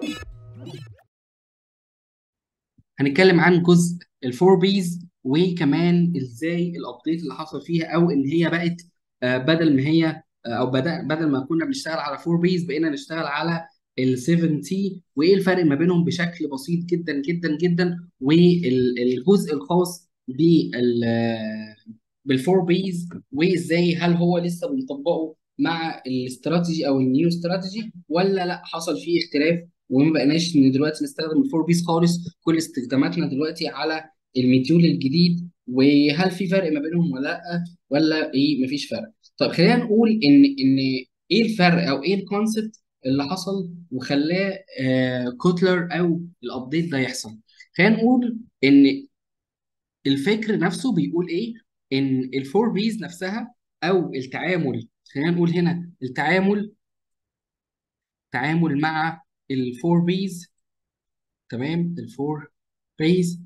هنتكلم عن جزء الفور بيز وكمان ازاي الابديت اللي حصل فيها او ان هي بقت آه، بدل ما هي آه، او بدأ بدل ما كنا بنشتغل على 4 بيز بقينا نشتغل على ال 7 تي وايه الفرق ما بينهم بشكل بسيط جدا جدا جدا والجزء الخاص بال بالفور بيز وازاي هل هو لسه بنطبقه مع الاستراتيجي او النيو استراتيجي ولا لا حصل فيه اختلاف وما بقناش ان دلوقتي نستخدم الفور بيز خالص كل استخداماتنا دلوقتي على المديول الجديد وهل في فرق ما بينهم ولا لا ولا ايه مفيش فرق طب خلينا نقول ان ان ايه الفرق او ايه الكونسبت اللي حصل وخلاه آه كوتلر او الابديت ده يحصل خلينا نقول ان الفكر نفسه بيقول ايه ان الفور بيز نفسها او التعامل خلينا نقول هنا التعامل تعامل مع الفور بيز تمام الفور بيز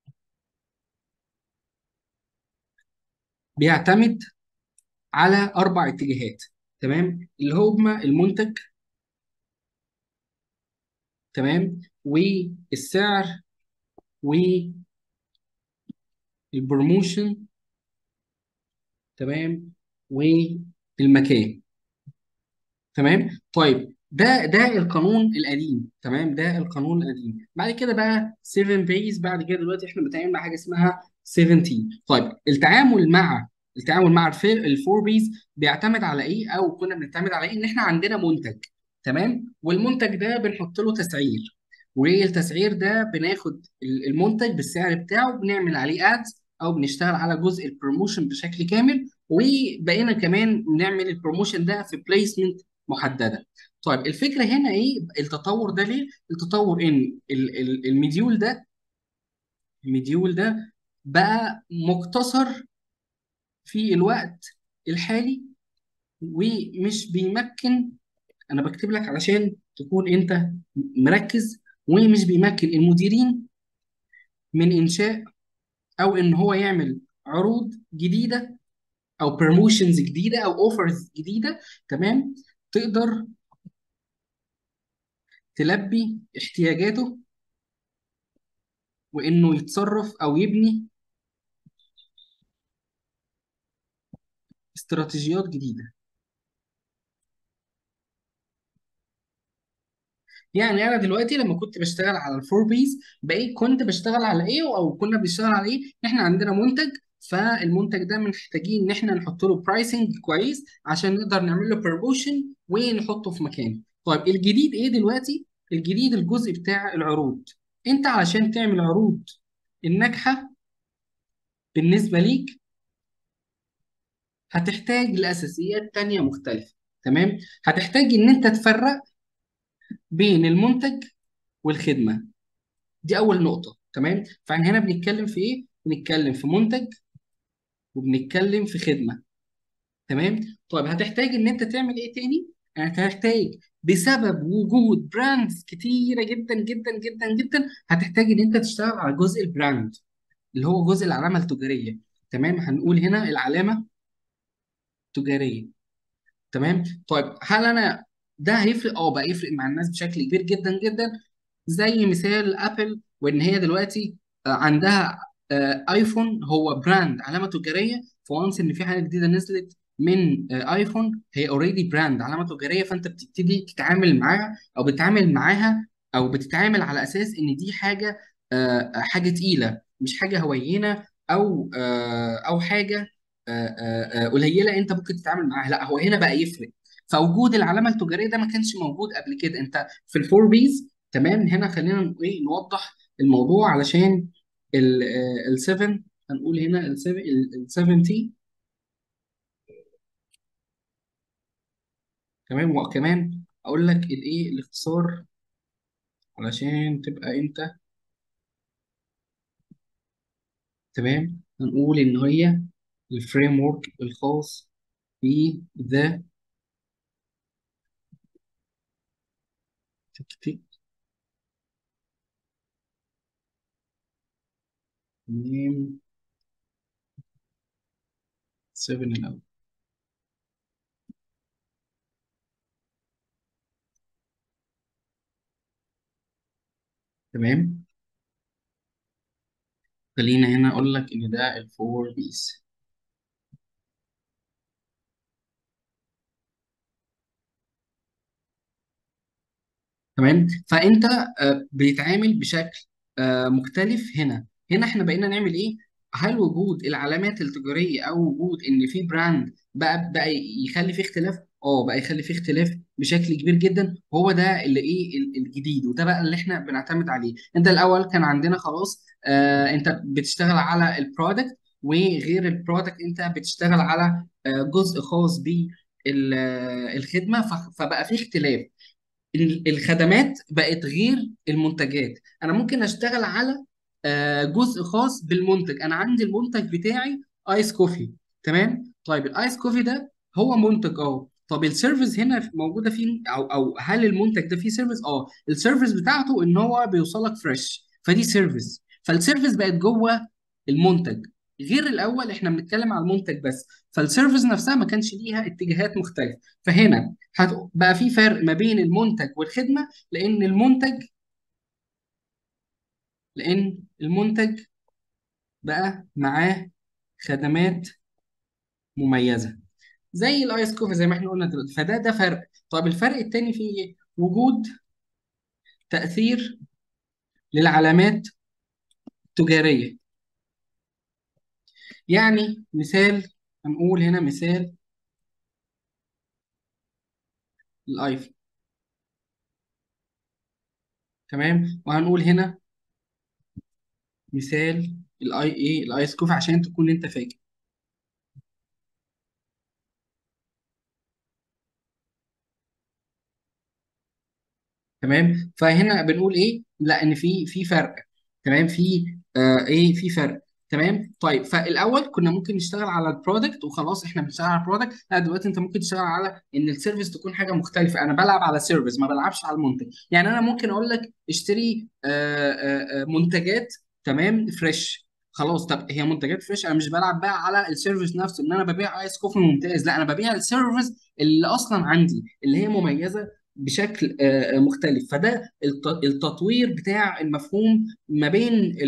بيعتمد على اربع اتجاهات تمام اللي هما المنتج تمام والسعر والبروموشن تمام والمكان تمام طيب ده ده القانون القديم تمام ده القانون القديم بعد كده بقى 7 بيز بعد كده دلوقتي احنا بنتعامل مع حاجه اسمها 17 طيب التعامل مع التعامل مع الفور بيز بيعتمد على ايه او كنا بنعتمد على ايه ان احنا عندنا منتج تمام والمنتج ده بنحط له تسعير والتسعير ده بناخد ال- المنتج بالسعر بتاعه بنعمل عليه ادز او بنشتغل على جزء البروموشن بشكل كامل وبقينا كمان نعمل البروموشن ده في بليسمنت محدده طيب الفكره هنا ايه التطور ده ليه التطور ان ال- ال- المديول ده المديول ده بقى مقتصر في الوقت الحالي ومش بيمكن انا بكتب لك علشان تكون انت مركز ومش بيمكن المديرين من انشاء او ان هو يعمل عروض جديده او بروموشنز جديده او اوفرز جديده تمام تقدر تلبي احتياجاته وانه يتصرف او يبني استراتيجيات جديده يعني انا دلوقتي لما كنت بشتغل على الفور بيز بقيت كنت بشتغل على ايه او كنا بنشتغل على ايه احنا عندنا منتج فالمنتج ده محتاجين ان احنا نحط له برايسنج كويس عشان نقدر نعمل له بروموشن ونحطه في مكانه طيب الجديد ايه دلوقتي الجديد الجزء بتاع العروض انت علشان تعمل عروض الناجحه بالنسبه ليك هتحتاج لاساسيات تانية مختلفه تمام هتحتاج ان انت تفرق بين المنتج والخدمه دي اول نقطه تمام فاحنا هنا بنتكلم في ايه بنتكلم في منتج وبنتكلم في خدمه تمام طيب هتحتاج ان انت تعمل ايه تاني هتحتاج بسبب وجود براندز كتيره جدا جدا جدا جدا هتحتاج ان انت تشتغل على جزء البراند اللي هو جزء العلامه التجاريه تمام هنقول هنا العلامه التجاريه تمام طيب هل انا ده هيفرق اه بقى يفرق مع الناس بشكل كبير جدا جدا زي مثال ابل وان هي دلوقتي آه، عندها آه، ايفون هو براند علامه تجاريه فوانس ان في حاجه جديده نزلت من آه، ايفون هي اوريدي براند علامه تجاريه فانت بتبتدي تتعامل معاها او بتتعامل معاها او بتتعامل على اساس ان دي حاجه آه، حاجه تقيله مش حاجه هوينه او آه، او حاجه آه، آه، آه، قليله انت ممكن تتعامل معاها لا هو هنا بقى يفرق فوجود العلامه التجاريه ده ما كانش موجود قبل كده انت في الفور بيز تمام هنا خلينا ن- ايه نوضح الموضوع علشان ال 7 هنقول هنا ال 7 ال 7 تي تمام وكمان اقول لك الايه الاختصار علشان تبقى انت تمام هنقول ان هي الفريم ورك الخاص ب ذا تكتيك تمام 7 الاول تمام خلينا هنا اقول لك ان ده الفور بيس تمام فانت آه، بيتعامل بشكل آه، مختلف هنا هنا احنا بقينا نعمل ايه هل وجود العلامات التجاريه او وجود ان في براند بقى بقى يخلي فيه اختلاف اه بقى يخلي فيه اختلاف بشكل كبير جدا هو ده اللي ايه ال- الجديد وده بقى اللي احنا بنعتمد عليه انت الاول كان عندنا خلاص آه انت بتشتغل على البرودكت وغير البرودكت انت بتشتغل على آه جزء خاص بالخدمه فبقى فيه اختلاف ال- الخدمات بقت غير المنتجات انا ممكن اشتغل على آه، جزء خاص بالمنتج انا عندي المنتج بتاعي ايس كوفي تمام طيب الايس كوفي ده هو منتج اه طب السيرفيس هنا موجوده فيه او او هل المنتج ده فيه سيرفيس اه السيرفيس بتاعته ان هو بيوصلك فريش فدي سيرفيس فالسيرفيس بقت جوه المنتج غير الاول احنا بنتكلم على المنتج بس فالسيرفيس نفسها ما كانش ليها اتجاهات مختلفه فهنا هت- بقى في فرق ما بين المنتج والخدمة لأن المنتج لأن المنتج بقى معاه خدمات مميزة زي الايس كوفي زي ما احنا قلنا دلوقتي فده ده فرق طب الفرق التاني فيه ايه؟ وجود تأثير للعلامات التجارية يعني مثال هنقول هنا مثال الايفون تمام وهنقول هنا مثال الاي ايه الايس كوفي عشان تكون انت فاكر تمام فهنا بنقول ايه لا ان في في فرق تمام في آه ايه في فرق تمام طيب فالاول كنا ممكن نشتغل على البرودكت وخلاص احنا بنشتغل على البرودكت لا دلوقتي انت ممكن تشتغل على ان السيرفيس تكون حاجه مختلفه انا بلعب على سيرفيس ما بلعبش على المنتج يعني انا ممكن اقول لك اشتري آه آه آه، منتجات تمام فريش خلاص طب هي منتجات فريش انا مش بلعب بقى على السيرفيس نفسه ان انا ببيع ايس كوفي ممتاز لا انا ببيع السيرفيس اللي اصلا عندي اللي هي مميزه بشكل آه، آه، مختلف فده الت- التطوير بتاع المفهوم ما بين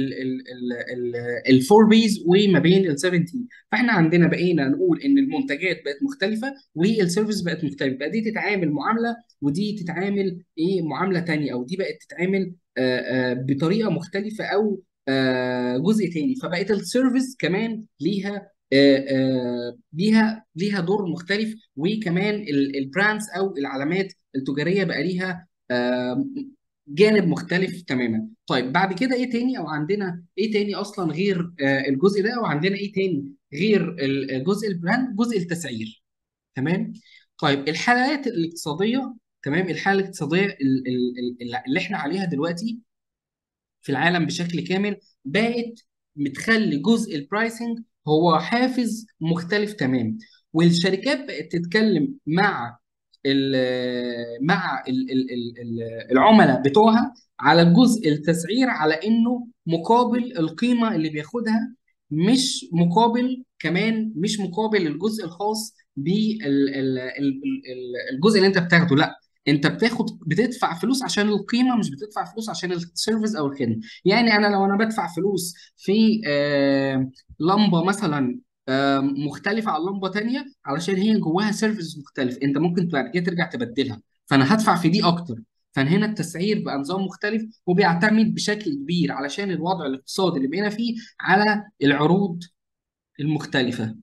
الفور بيز وما بين ال 17 فاحنا عندنا بقينا نقول ان المنتجات بقت مختلفه والسيرفيس بقت مختلفه بقى دي تتعامل معامله ودي تتعامل ايه معامله تانية او دي بقت تتعامل آه، آه، بطريقه مختلفه او آه، جزء تاني فبقت السيرفيس كمان ليها آه، آه، ليها ليها دور مختلف وكمان البراندز او العلامات التجاريه بقى ليها آه، جانب مختلف تماما طيب بعد كده ايه تاني او عندنا ايه تاني اصلا غير آه، الجزء ده او عندنا ايه تاني غير الجزء البراند جزء التسعير تمام طيب الحالات الاقتصاديه تمام الحاله الاقتصاديه ال- ال- ال- اللي احنا عليها دلوقتي في العالم بشكل كامل بقت بتخلي جزء البرايسنج هو حافز مختلف تماما والشركات بقت تتكلم مع ال مع ال ال ال ال- العملاء بتوعها على الجزء التسعير على انه مقابل القيمه اللي بياخدها مش مقابل كمان مش مقابل الجزء الخاص بالجزء اللي انت بتاخده لا انت بتاخد بتدفع فلوس عشان القيمه مش بتدفع فلوس عشان السيرفيس او الخدمه يعني انا لو انا بدفع فلوس في آه، لمبه مثلا آه، مختلفه عن لمبه تانية علشان هي جواها سيرفيس مختلف انت ممكن بعد كده ترجع تبدلها فانا هدفع في دي اكتر فهنا التسعير بقى نظام مختلف وبيعتمد بشكل كبير علشان الوضع الاقتصادي اللي بقينا فيه على العروض المختلفه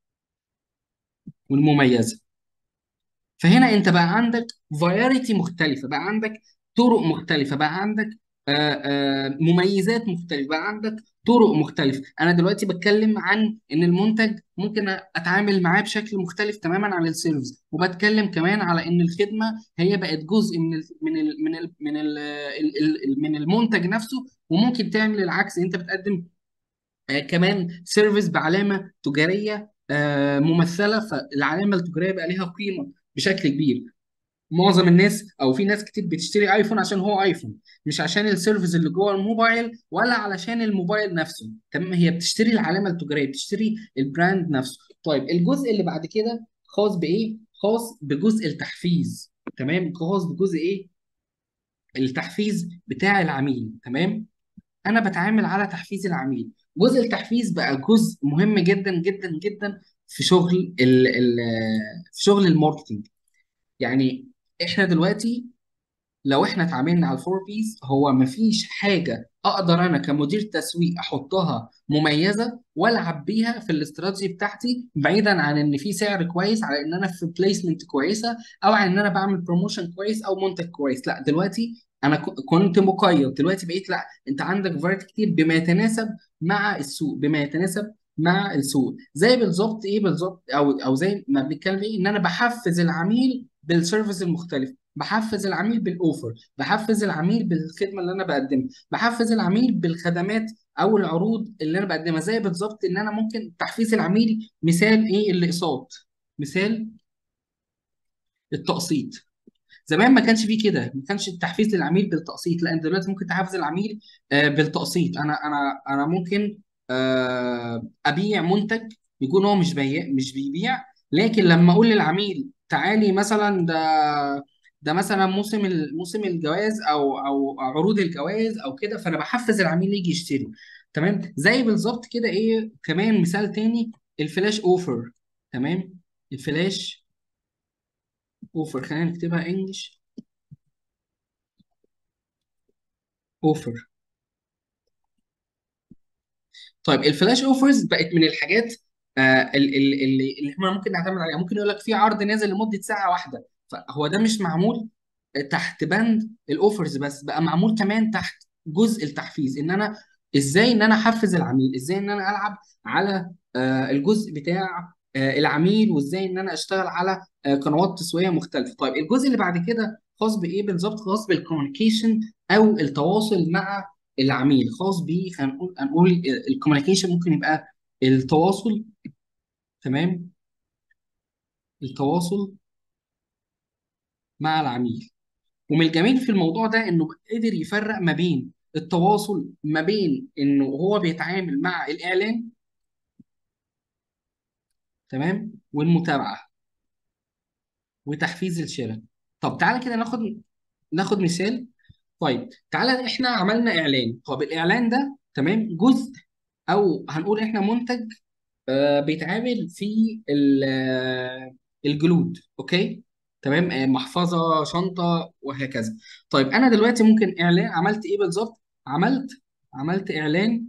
والمميزه فهنا انت بقى عندك فرايتي مختلفه بقى عندك طرق مختلفه بقى عندك آه، آه، مميزات مختلفه بقى عندك طرق مختلفه انا دلوقتي بتكلم عن ان المنتج ممكن اتعامل معاه بشكل مختلف تماما عن السيرفيس وبتكلم كمان على ان الخدمه هي بقت جزء من ال من ال من ال من ال ال- ال- من المنتج نفسه وممكن تعمل العكس انت بتقدم آه، كمان سيرفيس بعلامه تجاريه آه، ممثله فالعلامه التجاريه بقى ليها قيمه بشكل كبير معظم الناس او في ناس كتير بتشتري ايفون عشان هو ايفون مش عشان السيرفيس اللي جوه الموبايل ولا علشان الموبايل نفسه تمام هي بتشتري العلامه التجاريه بتشتري البراند نفسه طيب الجزء اللي بعد كده خاص بايه خاص بجزء التحفيز تمام خاص بجزء ايه التحفيز بتاع العميل تمام انا بتعامل على تحفيز العميل جزء التحفيز بقى جزء مهم جدا جدا جدا في شغل ال ال في شغل الماركتينج يعني احنا دلوقتي لو احنا اتعاملنا على الفور بيز هو مفيش حاجه اقدر انا كمدير تسويق احطها مميزه والعب بيها في الاستراتيجي بتاعتي بعيدا عن ان في سعر كويس على ان انا في بليسمنت كويسه او عن ان انا بعمل بروموشن كويس او منتج كويس لا دلوقتي انا ك- كنت مقيد دلوقتي بقيت لا انت عندك فرايتي كتير بما يتناسب مع السوق بما يتناسب مع السوق زي بالظبط ايه بالظبط او او زي ما بنتكلم ايه ان انا بحفز العميل بالسيرفيس المختلف بحفز العميل بالاوفر بحفز العميل بالخدمه اللي انا بقدمها بحفز العميل بالخدمات او العروض اللي انا بقدمها زي بالظبط ان انا ممكن تحفيز العميل مثال ايه الاقساط مثال التقسيط زمان ما كانش فيه كده ما كانش التحفيز للعميل بالتقسيط لا انت دلوقتي ممكن تحفز العميل آه، بالتقسيط انا انا انا ممكن آه، ابيع منتج يكون هو مش بيع مش بيبيع لكن لما اقول للعميل تعالي مثلا ده ده مثلا موسم ال- موسم الجواز او او عروض الجواز او كده فانا بحفز العميل يجي يشتري تمام زي بالظبط كده ايه كمان مثال تاني الفلاش اوفر تمام الفلاش اوفر خلينا نكتبها انجلش اوفر طيب الفلاش اوفرز بقت من الحاجات آه ال- ال- اللي اللي احنا ممكن نعتمد عليها ممكن يقول لك في عرض نازل لمده ساعه واحده فهو ده مش معمول تحت بند الاوفرز بس بقى معمول كمان تحت جزء التحفيز ان انا ازاي ان انا احفز العميل ازاي ان انا العب على آه الجزء بتاع آه العميل وازاي ان انا اشتغل على آه قنوات تسويقيه مختلفه طيب الجزء اللي بعد كده خاص بايه بالظبط خاص بالكوميونيكيشن او التواصل مع العميل خاص بيه خلينا نقول هنقول الكوميونيكيشن ممكن يبقى التواصل تمام التواصل مع العميل ومن الجميل في الموضوع ده انه قدر يفرق ما بين التواصل ما بين انه هو بيتعامل مع الاعلان تمام والمتابعه وتحفيز الشراء طب تعالى كده ناخد ناخد مثال طيب تعالى احنا عملنا اعلان طب الاعلان ده تمام جزء او هنقول احنا منتج آه، بيتعامل في ال- آه، الجلود اوكي تمام آه، محفظه شنطه وهكذا طيب انا دلوقتي ممكن اعلان عملت ايه بالظبط عملت عملت اعلان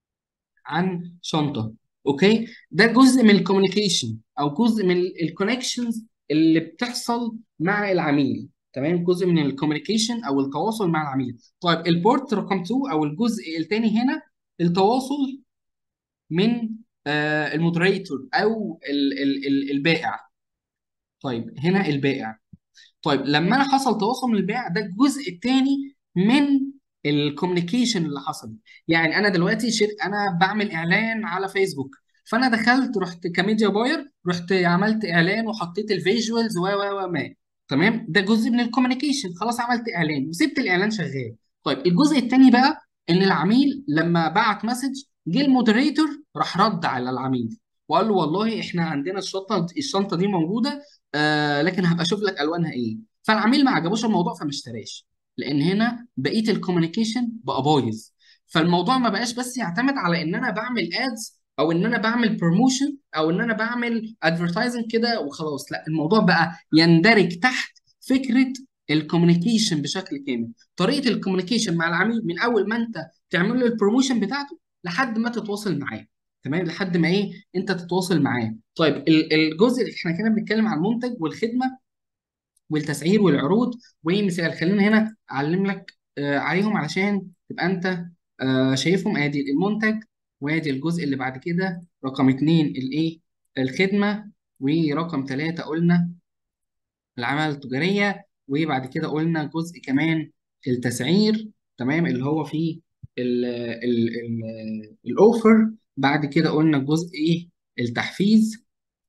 عن شنطه اوكي ده جزء من الكوميونيكيشن او جزء من الكونكشنز اللي بتحصل مع العميل تمام جزء من الكوميونيكيشن او التواصل مع العميل طيب البورت رقم 2 او الجزء الثاني هنا التواصل من آه، المودريتور او ال- ال- ال- البائع طيب هنا البائع طيب لما انا حصل تواصل من البيع ده الجزء الثاني من الكوميونيكيشن اللي حصل يعني انا دلوقتي شر... انا بعمل اعلان على فيسبوك فانا دخلت رحت كميديا باير رحت عملت اعلان وحطيت الفيجوالز و و و ما تمام ده جزء من الكوميونيكيشن خلاص عملت اعلان وسبت الاعلان شغال طيب الجزء الثاني بقى ان العميل لما بعت مسج جه المودريتور راح رد على العميل وقال له والله احنا عندنا الشنطه الشنطه دي موجوده آه لكن هبقى اشوف لك الوانها ايه فالعميل ما عجبوش الموضوع فما اشتراش لان هنا بقيه الكوميونيكيشن بقى بايظ فالموضوع ما بقاش بس يعتمد على ان انا بعمل ادز او ان انا بعمل بروموشن او ان انا بعمل ادفرتايزنج كده وخلاص لا الموضوع بقى يندرج تحت فكره الكوميونيكيشن بشكل كامل طريقه الكوميونيكيشن مع العميل من اول ما انت تعمل له البروموشن بتاعته لحد ما تتواصل معاه تمام لحد ما ايه انت تتواصل معاه طيب ال- الجزء اللي احنا كنا بنتكلم عن المنتج والخدمه والتسعير والعروض ومثال خلينا هنا اعلم لك آه، عليهم علشان تبقى انت آه، شايفهم ادي المنتج وادي الجزء اللي بعد كده رقم اتنين الايه الخدمه ورقم ثلاثة قلنا العمالة التجارية وبعد كده قلنا جزء كمان التسعير تمام اللي هو فيه ال ال ال الاوفر بعد كده قلنا جزء ايه التحفيز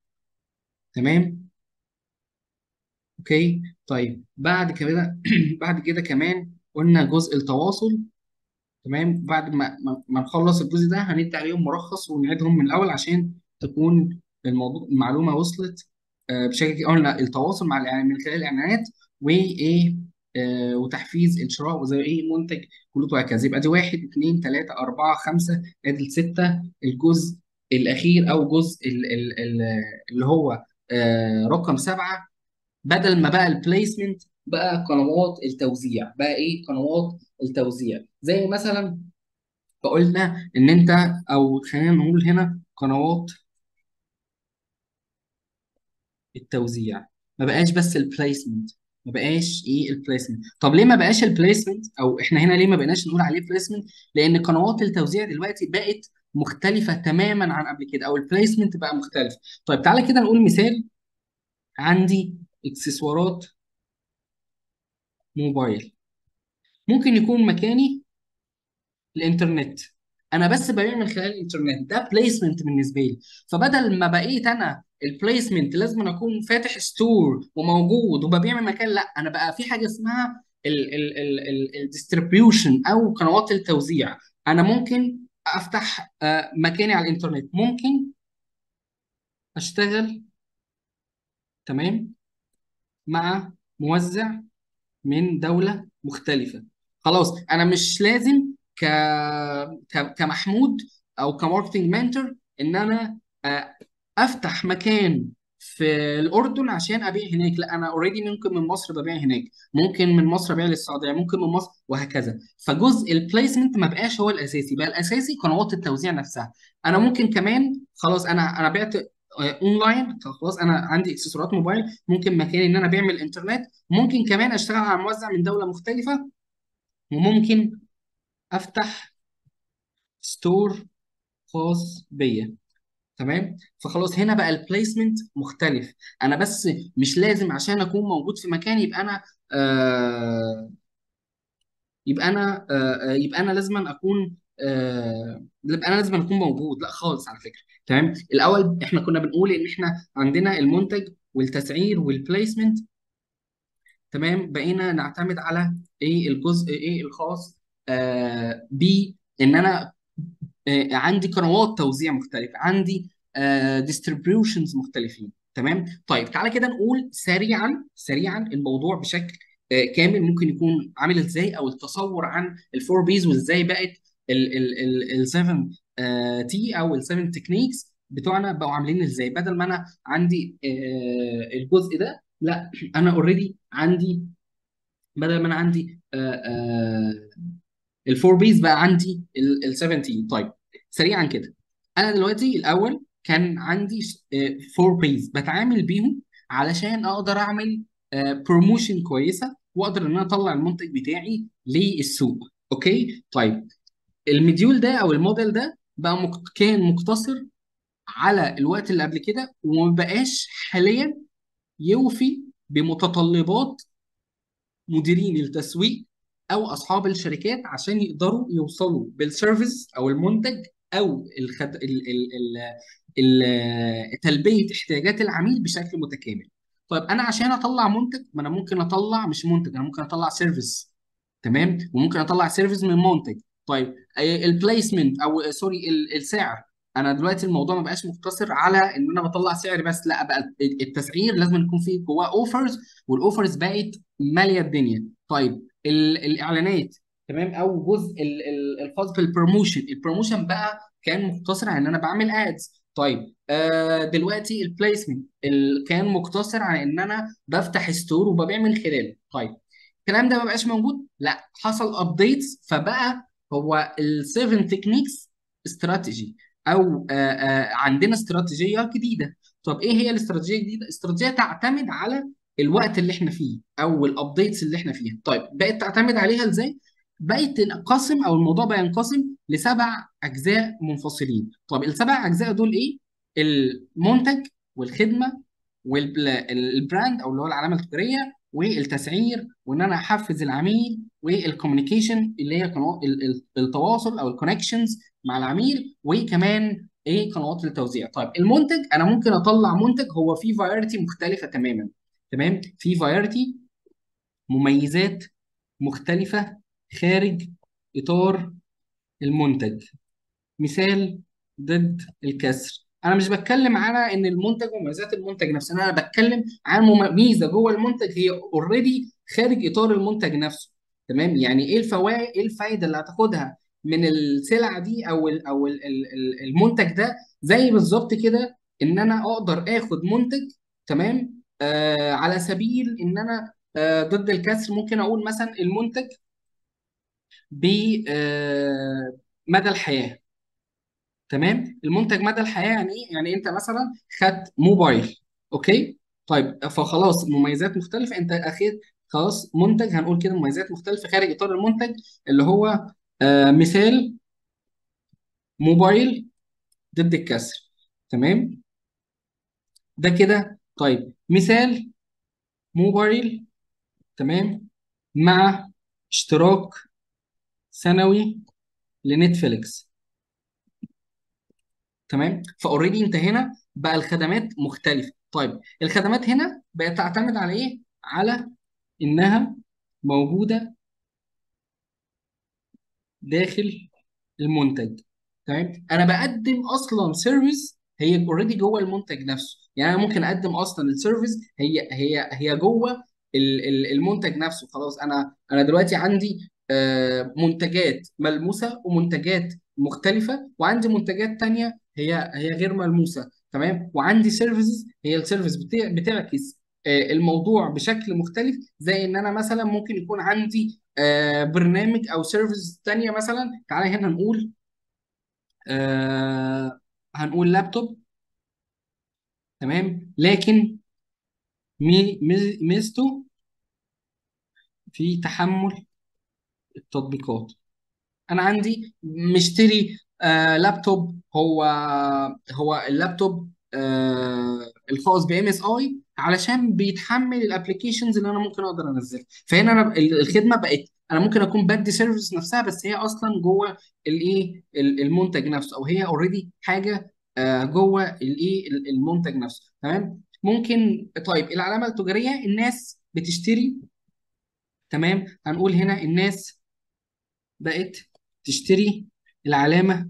تمام اوكي طيب بعد كده بعد كده كمان قلنا جزء التواصل تمام بعد ما ما ما نخلص الجزء ده هندي عليهم ملخص ونعيدهم من الاول عشان تكون الموضوع المعلومه وصلت آه، بشكل كده. قلنا التواصل مع الإعلان من خلال الاعلانات وايه آه وتحفيز الشراء وزي ايه منتج كله وهكذا يبقى دي واحد اثنين ثلاثة أربعة خمسة ادي الستة الجزء الأخير أو جزء ال- ال- ال- اللي هو آه رقم سبعة بدل ما بقى البليسمنت بقى قنوات التوزيع بقى ايه قنوات التوزيع زي مثلا فقلنا ان انت او خلينا نقول هنا قنوات التوزيع ما بقاش بس البليسمنت ما بقاش ايه البليسمنت طب ليه ما بقاش البليسمنت او احنا هنا ليه ما بقناش نقول عليه بليسمنت لان قنوات التوزيع دلوقتي بقت مختلفة تماما عن قبل كده او البليسمنت بقى مختلف طيب تعالى كده نقول مثال عندي اكسسوارات موبايل ممكن يكون مكاني الانترنت انا بس ببيع من خلال الانترنت ده بليسمنت بالنسبه لي فبدل ما بقيت انا البليسمنت لازم أنا اكون فاتح ستور وموجود وببيع من مكان لا انا بقى في حاجه اسمها الديستريبيوشن او قنوات التوزيع انا ممكن افتح آه، مكاني على الانترنت ممكن اشتغل تمام مع موزع من دولة مختلفة خلاص انا مش لازم ك... ك... كمحمود او كماركتنج مانجر ان انا آه، افتح مكان في الاردن عشان ابيع هناك لا انا اوريدي ممكن من مصر ببيع هناك ممكن من مصر ابيع للسعوديه ممكن من مصر وهكذا فجزء البليسمنت ما بقاش هو الاساسي بقى الاساسي قنوات التوزيع نفسها انا ممكن كمان خلاص انا انا بعت آه، اونلاين خلاص انا عندي اكسسوارات موبايل ممكن مكاني ان انا ابيع من الانترنت ممكن كمان اشتغل على موزع من دوله مختلفه وممكن افتح ستور خاص بيا تمام فخلاص هنا بقى البليسمنت مختلف انا بس مش لازم عشان اكون موجود في مكان يبقى انا آه يبقى انا آه آه، يبقى انا لازم اكون آه يبقى انا لازم اكون موجود لا خالص على فكره تمام الاول احنا كنا بنقول ان احنا عندنا المنتج والتسعير والبليسمنت تمام بقينا نعتمد على ايه الجزء ايه الخاص آه بان انا آه عندي قنوات توزيع مختلفه عندي ديستريبيوشنز مختلفين تمام طيب تعالى كده نقول سريعا سريعا الموضوع بشكل آه كامل ممكن يكون عامل ازاي او التصور عن الفور بيز وازاي بقت ال 7 تي او ال 7 تكنيكس بتوعنا بقوا عاملين ازاي بدل ما انا عندي آه الجزء ده لا انا اوريدي عندي بدل ما انا عندي الفور بيز بقى عندي ال 17 طيب سريعا كده انا دلوقتي الاول كان عندي فور بيز بتعامل بيهم علشان اقدر اعمل بروموشن كويسه واقدر ان انا اطلع المنتج بتاعي للسوق اوكي طيب المديول ده او الموديل ده بقى مك... كان مقتصر على الوقت اللي قبل كده وما بقاش حاليا يوفي بمتطلبات مديرين التسويق او اصحاب الشركات عشان يقدروا يوصلوا بالسيرفيس او المنتج او الخد... ال... ال... ال... ال... تلبيه احتياجات العميل بشكل متكامل. طيب انا عشان اطلع منتج ما انا ممكن اطلع مش منتج انا ممكن اطلع سيرفيس تمام وممكن اطلع سيرفيس من منتج طيب البليسمنت او سوري ال- السعر انا دلوقتي الموضوع ما بقاش مقتصر على ان انا بطلع سعر بس لا بقى التسعير لازم يكون فيه جواه اوفرز والاوفرز بقت ماليه الدنيا طيب ال- الاعلانات تمام او جزء ال- ال- الخاص بالبروموشن البروموشن بقى كان مقتصر على ان انا بعمل ادز طيب آه دلوقتي البليسمنت كان مقتصر على ان انا بفتح ستور وببيع من خلاله طيب الكلام ده ما بقاش موجود لا حصل ابديتس فبقى هو ال7 تكنيكس استراتيجي او آه آه عندنا استراتيجيه جديده طب ايه هي الاستراتيجيه الجديده استراتيجيه تعتمد على الوقت اللي احنا فيه او الابديتس اللي احنا فيها طيب بقت تعتمد عليها ازاي بقت تنقسم او الموضوع بقى ينقسم لسبع اجزاء منفصلين طب السبع اجزاء دول ايه المنتج والخدمه والبراند او اللي هو العلامه التجاريه والتسعير وان انا احفز العميل والكوميونيكيشن اللي هي قنوات ال- ال- التواصل او الكونكشنز مع العميل وكمان ايه قنوات التوزيع طيب المنتج انا ممكن اطلع منتج هو فيه فرايرتي مختلفه تماما تمام في فرايرتي مميزات مختلفه خارج اطار المنتج مثال ضد الكسر انا مش بتكلم على ان المنتج ومميزات المنتج نفسه انا بتكلم عن مم- ميزه جوه المنتج هي اوريدي خارج اطار المنتج نفسه تمام يعني ايه الفوائد ايه الفايده اللي هتاخدها من السلعه دي او ال او ال ال ال- المنتج ده زي بالظبط كده ان انا اقدر اخد منتج تمام آه على سبيل ان انا آه ضد الكسر ممكن اقول مثلا المنتج بمدى الحياه تمام المنتج مدى الحياه يعني ايه يعني انت مثلا خدت موبايل اوكي طيب فخلاص مميزات مختلفه انت اخير خلاص منتج هنقول كده مميزات مختلفه خارج اطار المنتج اللي هو آه مثال موبايل ضد الكسر تمام ده كده طيب مثال موبايل تمام مع اشتراك سنوي لنتفليكس تمام فاوريدي انت هنا بقى الخدمات مختلفه طيب الخدمات هنا بقت تعتمد على ايه على انها موجوده داخل المنتج تمام انا بقدم اصلا سيرفيس هي اوريدي جوه المنتج نفسه يعني انا ممكن اقدم اصلا السيرفيس هي هي هي جوه ال- ال- المنتج نفسه خلاص انا انا دلوقتي عندي آه، منتجات ملموسه ومنتجات مختلفه وعندي منتجات تانية هي هي غير ملموسه تمام وعندي سيرفيسز هي السيرفيس بتع- بتعكس آه، الموضوع بشكل مختلف زي ان انا مثلا ممكن يكون عندي آه، برنامج او سيرفيس تانية مثلا تعالى هنا نقول آه هنقول لابتوب تمام لكن مي- ميز- ميزته في تحمل التطبيقات انا عندي مشتري آه لابتوب هو هو اللابتوب آه الخاص بام اس اي علشان بيتحمل الابلكيشنز اللي انا ممكن اقدر انزلها فهنا انا ال- الخدمه بقت انا ممكن اكون بدي سيرفيس نفسها بس هي اصلا جوه الايه ال- المنتج نفسه او هي اوريدي حاجه آه جوه الايه ال- المنتج نفسه تمام ممكن طيب العلامه التجاريه الناس بتشتري تمام هنقول هنا الناس بقت تشتري العلامة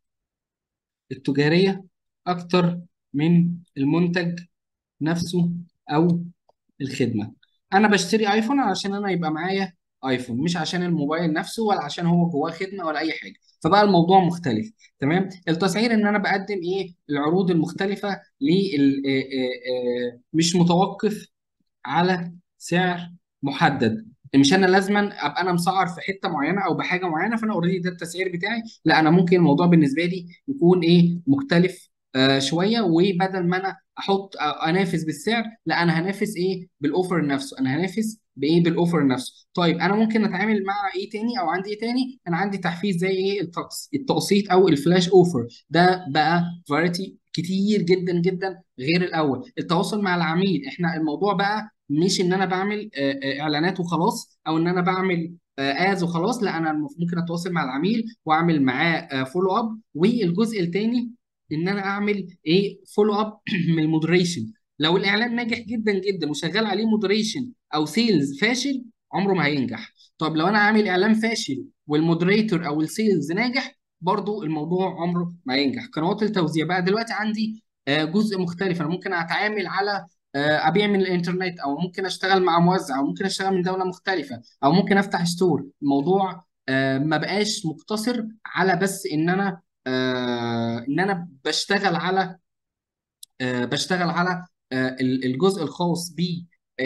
التجارية أكتر من المنتج نفسه أو الخدمة أنا بشتري آيفون علشان أنا يبقى معايا آيفون مش عشان الموبايل نفسه ولا عشان هو جواه خدمة ولا أي حاجة فبقى الموضوع مختلف تمام التسعير إن أنا بقدم إيه العروض المختلفة لل آه، آه، آه، مش متوقف على سعر محدد مش انا لازما ابقى انا مسعر في حته معينه او بحاجه معينه فانا اوريدي ده التسعير بتاعي لا انا ممكن الموضوع بالنسبه لي يكون ايه مختلف آه شويه وبدل ما انا احط آه انافس بالسعر لا انا هنافس ايه بالاوفر نفسه انا هنافس بايه بالاوفر نفسه طيب انا ممكن اتعامل مع ايه تاني او عندي ايه تاني انا عندي تحفيز زي ايه التقس- التقسيط او الفلاش اوفر ده بقى فاريتي كتير جدا جدا غير الاول التواصل مع العميل احنا الموضوع بقى مش ان انا بعمل آه، آه، اعلانات وخلاص او ان انا بعمل از وخلاص لا انا المف- ممكن اتواصل مع العميل واعمل معاه فولو اب والجزء الثاني ان انا اعمل ايه فولو اب من المودريشن لو الاعلان ناجح جدا جدا وشغال عليه مودريشن او سيلز فاشل عمره ما هينجح طب لو انا عامل اعلان فاشل والمودريتور او السيلز ناجح برضو الموضوع عمره ما ينجح قنوات التوزيع بقى دلوقتي عندي آه، جزء مختلف انا ممكن اتعامل على آه، ابيع من الانترنت او ممكن اشتغل مع موزع او ممكن اشتغل من دوله مختلفه او ممكن افتح ستور الموضوع آه، ما بقاش مقتصر على بس ان انا آه، ان انا بشتغل على آه، بشتغل على آه، ال- الجزء الخاص ب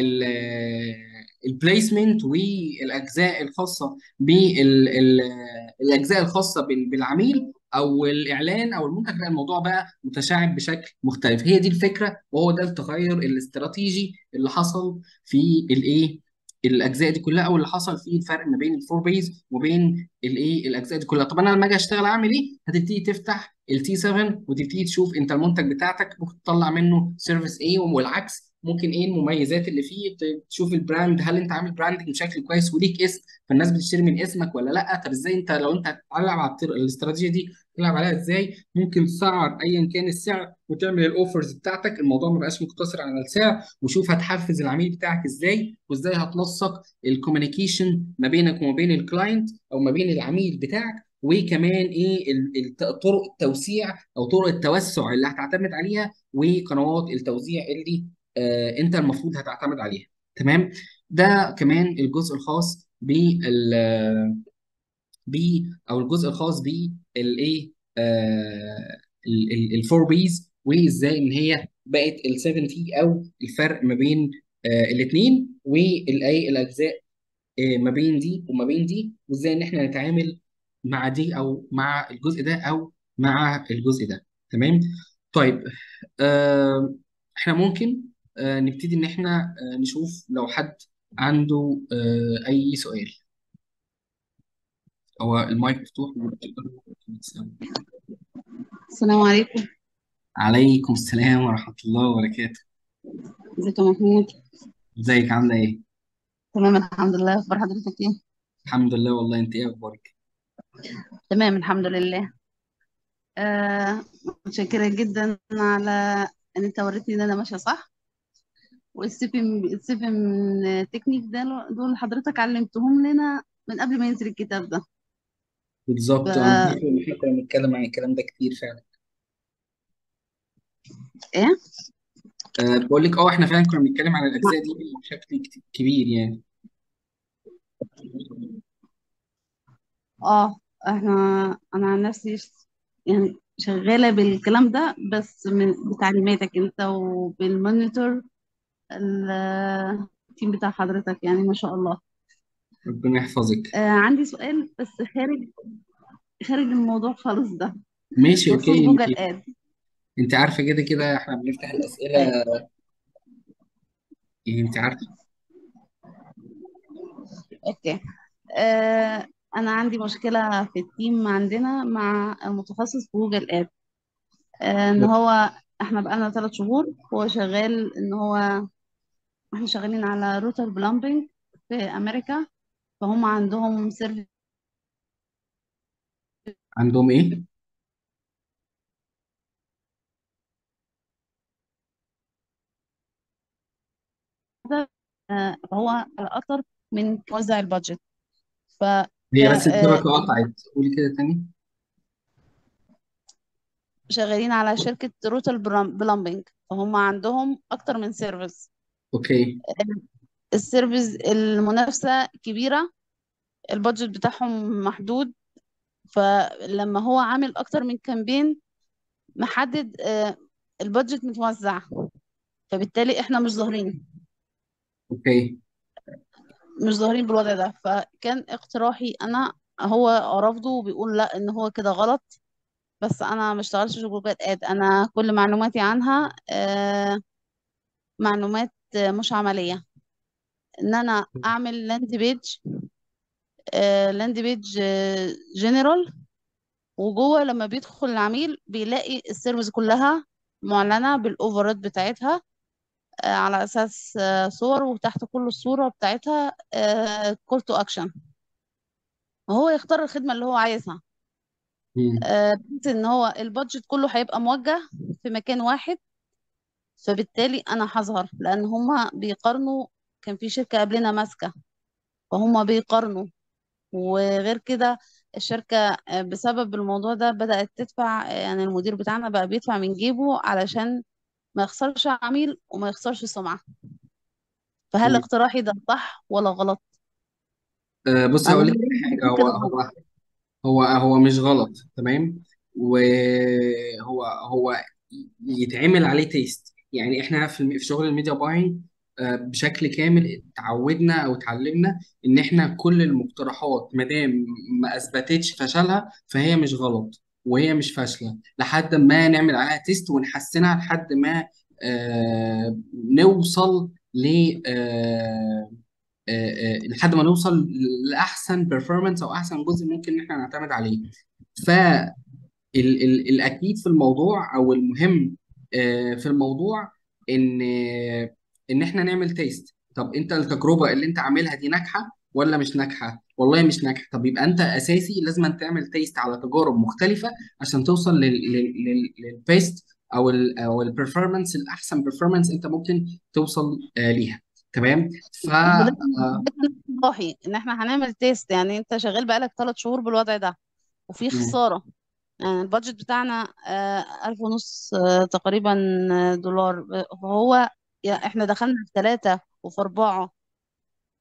البليسمنت والاجزاء الخاصه بالاجزاء الخاصه بال- بالعميل او الاعلان او المنتج لا الموضوع بقى متشعب بشكل مختلف هي دي الفكره وهو ده التغير الاستراتيجي اللي حصل في الايه الاجزاء دي كلها او اللي حصل فيه الفرق ما بين الفور بيز وبين الايه الاجزاء دي كلها طب انا لما اجي اشتغل اعمل ايه هتبتدي تفتح التي 7 وتبتدي تشوف انت المنتج بتاعتك ممكن تطلع منه سيرفيس ايه والعكس ممكن ايه المميزات اللي فيه ت- تشوف البراند هل انت عامل براندنج بشكل كويس وليك اسم فالناس بتشتري من اسمك ولا لا طب ازاي انت لو انت هتلعب على التر- الاستراتيجيه دي تلعب عليها ازاي ممكن تسعر ايا كان السعر وتعمل الاوفرز بتاعتك الموضوع ما بقاش مقتصر على السعر وشوف هتحفز العميل بتاعك ازاي وازاي هتنسق الكوميونيكيشن ما بينك وما بين الكلاينت او ما بين العميل بتاعك وكمان ايه ال- الت- طرق التوسيع او طرق التوسع اللي هتعتمد عليها وقنوات التوزيع اللي آه انت المفروض هتعتمد عليها تمام ده كمان الجزء الخاص بال ب او الجزء الخاص بالايه الفور بيز وازاي ان هي بقت ال 7 تي او الفرق ما بين الاثنين والايه الاجزاء آه، ما بين دي وما بين دي وازاي ان احنا نتعامل مع دي او مع الجزء ده او مع الجزء ده تمام طيب آه، احنا ممكن آه، نبتدي ان احنا آه، نشوف لو حد عنده آه، اي سؤال هو المايك مفتوح السلام عليكم عليكم السلام ورحمة الله وبركاته ازيك يا محمود ازيك عاملة ايه؟ تمام الحمد لله اخبار حضرتك ايه الحمد لله والله انت ايه اخبارك؟ تمام الحمد لله آه متشكرة جدا على ان انت وريتني ان انا ماشية صح والسيفن السيفن تكنيك ده دول حضرتك علمتهم لنا من قبل ما ينزل الكتاب ده ف بالظبط انا فاكر ان احنا كنا بنتكلم عن الكلام ده كتير فعلا ايه أه بقول لك اه احنا فعلا كنا بنتكلم عن الاجزاء دي بشكل كت- كبير يعني اه احنا انا عن نفسي ش- يعني شغالة بالكلام ده بس من بتعليماتك انت وبالمونيتور ال- التيم بتاع حضرتك يعني ما شاء الله ربنا يحفظك آه عندي سؤال بس خارج خارج الموضوع خالص ده ماشي بخصوص اوكي انت جوجل اد انت عارفة كده كده احنا بنفتح الاسئلة آه يعني انت عارفة اوكي آه انا عندي مشكلة في التيم عندنا مع المتخصص في جوجل اد آه ان هو احنا بقالنا ثلاث شهور هو شغال ان هو احنا شغالين على روتر بلامبنج في امريكا فهم عندهم سيرفيس عندهم ايه؟ آه فهو على اكتر من موزع البادجت ف هي بس آه، الشبكة قطعت قولي كده تاني شغالين على شركة روتال بلامبنج فهم عندهم أكتر من سيرفيس اوكي السيرفيس المنافسة كبيرة البادجت بتاعهم محدود فلما هو عامل أكتر من كامبين محدد آه، البادجت متوزع فبالتالي احنا مش ظاهرين اوكي مش ظاهرين بالوضع ده فكان اقتراحي انا هو رافضه وبيقول لا ان هو كده غلط بس انا ما اشتغلتش في جوجل اد انا كل معلوماتي عنها آه، معلومات آه، مش عملية ان انا اعمل لاند بيج لاند بيج جنرال وجوه لما بيدخل العميل بيلاقي السيرفيس كلها معلنة بالاوفرات بتاعتها آه، على اساس آه، صور وتحت كل الصورة بتاعتها كول تو اكشن وهو يختار الخدمة اللي هو عايزها مم. آه، بحيث ان هو البادجت كله هيبقى موجه في مكان واحد فبالتالي انا هظهر لان هما بيقارنوا كان في شركة قبلنا ماسكة فهم بيقارنوا وغير كده الشركة آه، بسبب الموضوع ده بدأت تدفع يعني المدير بتاعنا بقى بيدفع من جيبه علشان ما يخسرش عميل وما يخسرش سمعة فهل مم. اقتراحي ده صح ولا غلط؟ أه بص لأن هقول هم لك على حاجة بيقولوا هو كده غلط هو هو هو مش غلط تمام وهو هو يتعمل عليه تيست يعني احنا في الم- في شغل الميديا باينج آه، بشكل كامل اتعودنا او اتعلمنا ان احنا كل المقترحات ما دام ما اثبتتش فشلها فهي مش غلط وهي مش فاشله لحد ما نعمل عليها تيست ونحسنها لحد ما آه، نوصل ل آه، آه، آه، لحد ما نوصل لاحسن بيرفورمانس او احسن جزء ممكن ان احنا نعتمد عليه فالاكيد في الموضوع او المهم آه، في الموضوع ان آه، ان احنا نعمل تيست طب انت التجربه اللي انت عاملها دي ناجحه ولا مش ناجحه والله مش ناجحه طب يبقى انت اساسي لازم أن تعمل تيست على تجارب مختلفه عشان توصل للبيست او ال او البرفورمانس الاحسن برفورمانس انت ممكن توصل آه، ليها تمام ف وده آه، ده كان اقتراحي ان احنا هنعمل تيست يعني انت شغال بقالك ثلاث شهور بالوضع ده وفي مم. خسارة يعني البادجت بتاعنا آه، ألف ونص آه، تقريبا آه، دولار آه، فهو يا احنا دخلنا في ثلاثة وفي أربعة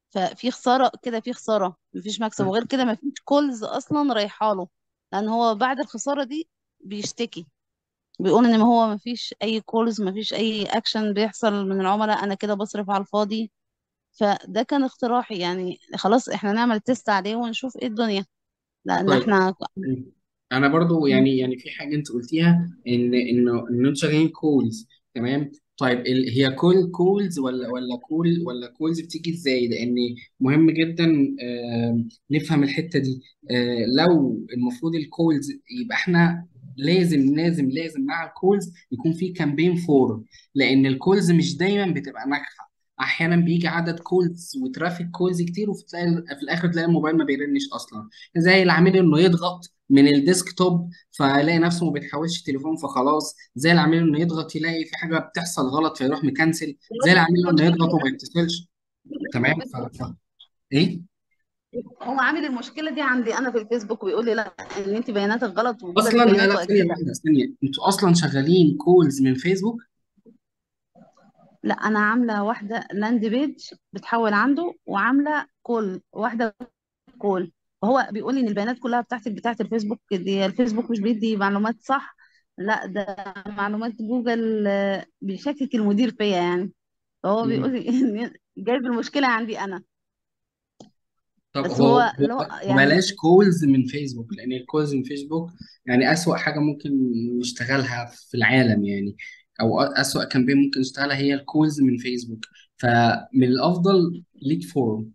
ففي خساره كده في خساره مفيش مكسب وغير كده مفيش كولز اصلا رايحه له لان هو بعد الخساره دي بيشتكي بيقول ان ما هو مفيش اي كولز مفيش اي اكشن بيحصل من العملاء انا كده بصرف على الفاضي فده كان اقتراحي يعني خلاص احنا نعمل تيست عليه ونشوف ايه الدنيا لان طيب احنا انا برضو يعني يعني في حاجه انت قلتيها ان انه ان انتوا شغالين كولز تمام طيب ال- هي كول كولز ولا ولا كول ولا كولز بتيجي ازاي لان مهم جدا آه نفهم الحته دي آه لو المفروض الكولز يبقى احنا لازم لازم لازم مع الكولز يكون في كامبين فور لان الكولز مش دايما بتبقى ناجحه احيانا بيجي عدد كولز وترافيك كولز كتير وفي في الاخر تلاقي الموبايل ما بيرنش اصلا زي العميل انه يضغط من الديسك توب فيلاقي نفسه ما بيتحولش تليفون فخلاص زي العميل انه يضغط يلاقي في حاجه بتحصل غلط فيروح مكنسل زي العميل انه يضغط وما يتصلش تمام ف... ف... ايه هو عامل المشكله دي عندي انا في الفيسبوك ويقول لي لا ان انت بياناتك غلط وجوجل اصلا لا لا بياناته ثانيه اكيد واحده ثانيه انتوا اصلا شغالين كولز من فيسبوك لا انا عامله واحده لاند بيج بتحول عنده وعامله كول واحده كول فهو بيقول لي ان البيانات كلها بتاعتك بتاعت الفيسبوك دي الفيسبوك مش بيدي معلومات صح لا ده معلومات جوجل آه، بيشكك المدير فيا يعني فهو بيقول مم. لي ان جايب المشكله عندي انا طب بس هو هو هو لو يعني بلاش كولز من فيسبوك لان الكولز من فيسبوك يعني اسوأ حاجه ممكن نشتغلها في العالم يعني او اسوأ كامبين ممكن نشتغلها هي الكولز من فيسبوك فمن الافضل ليك فورم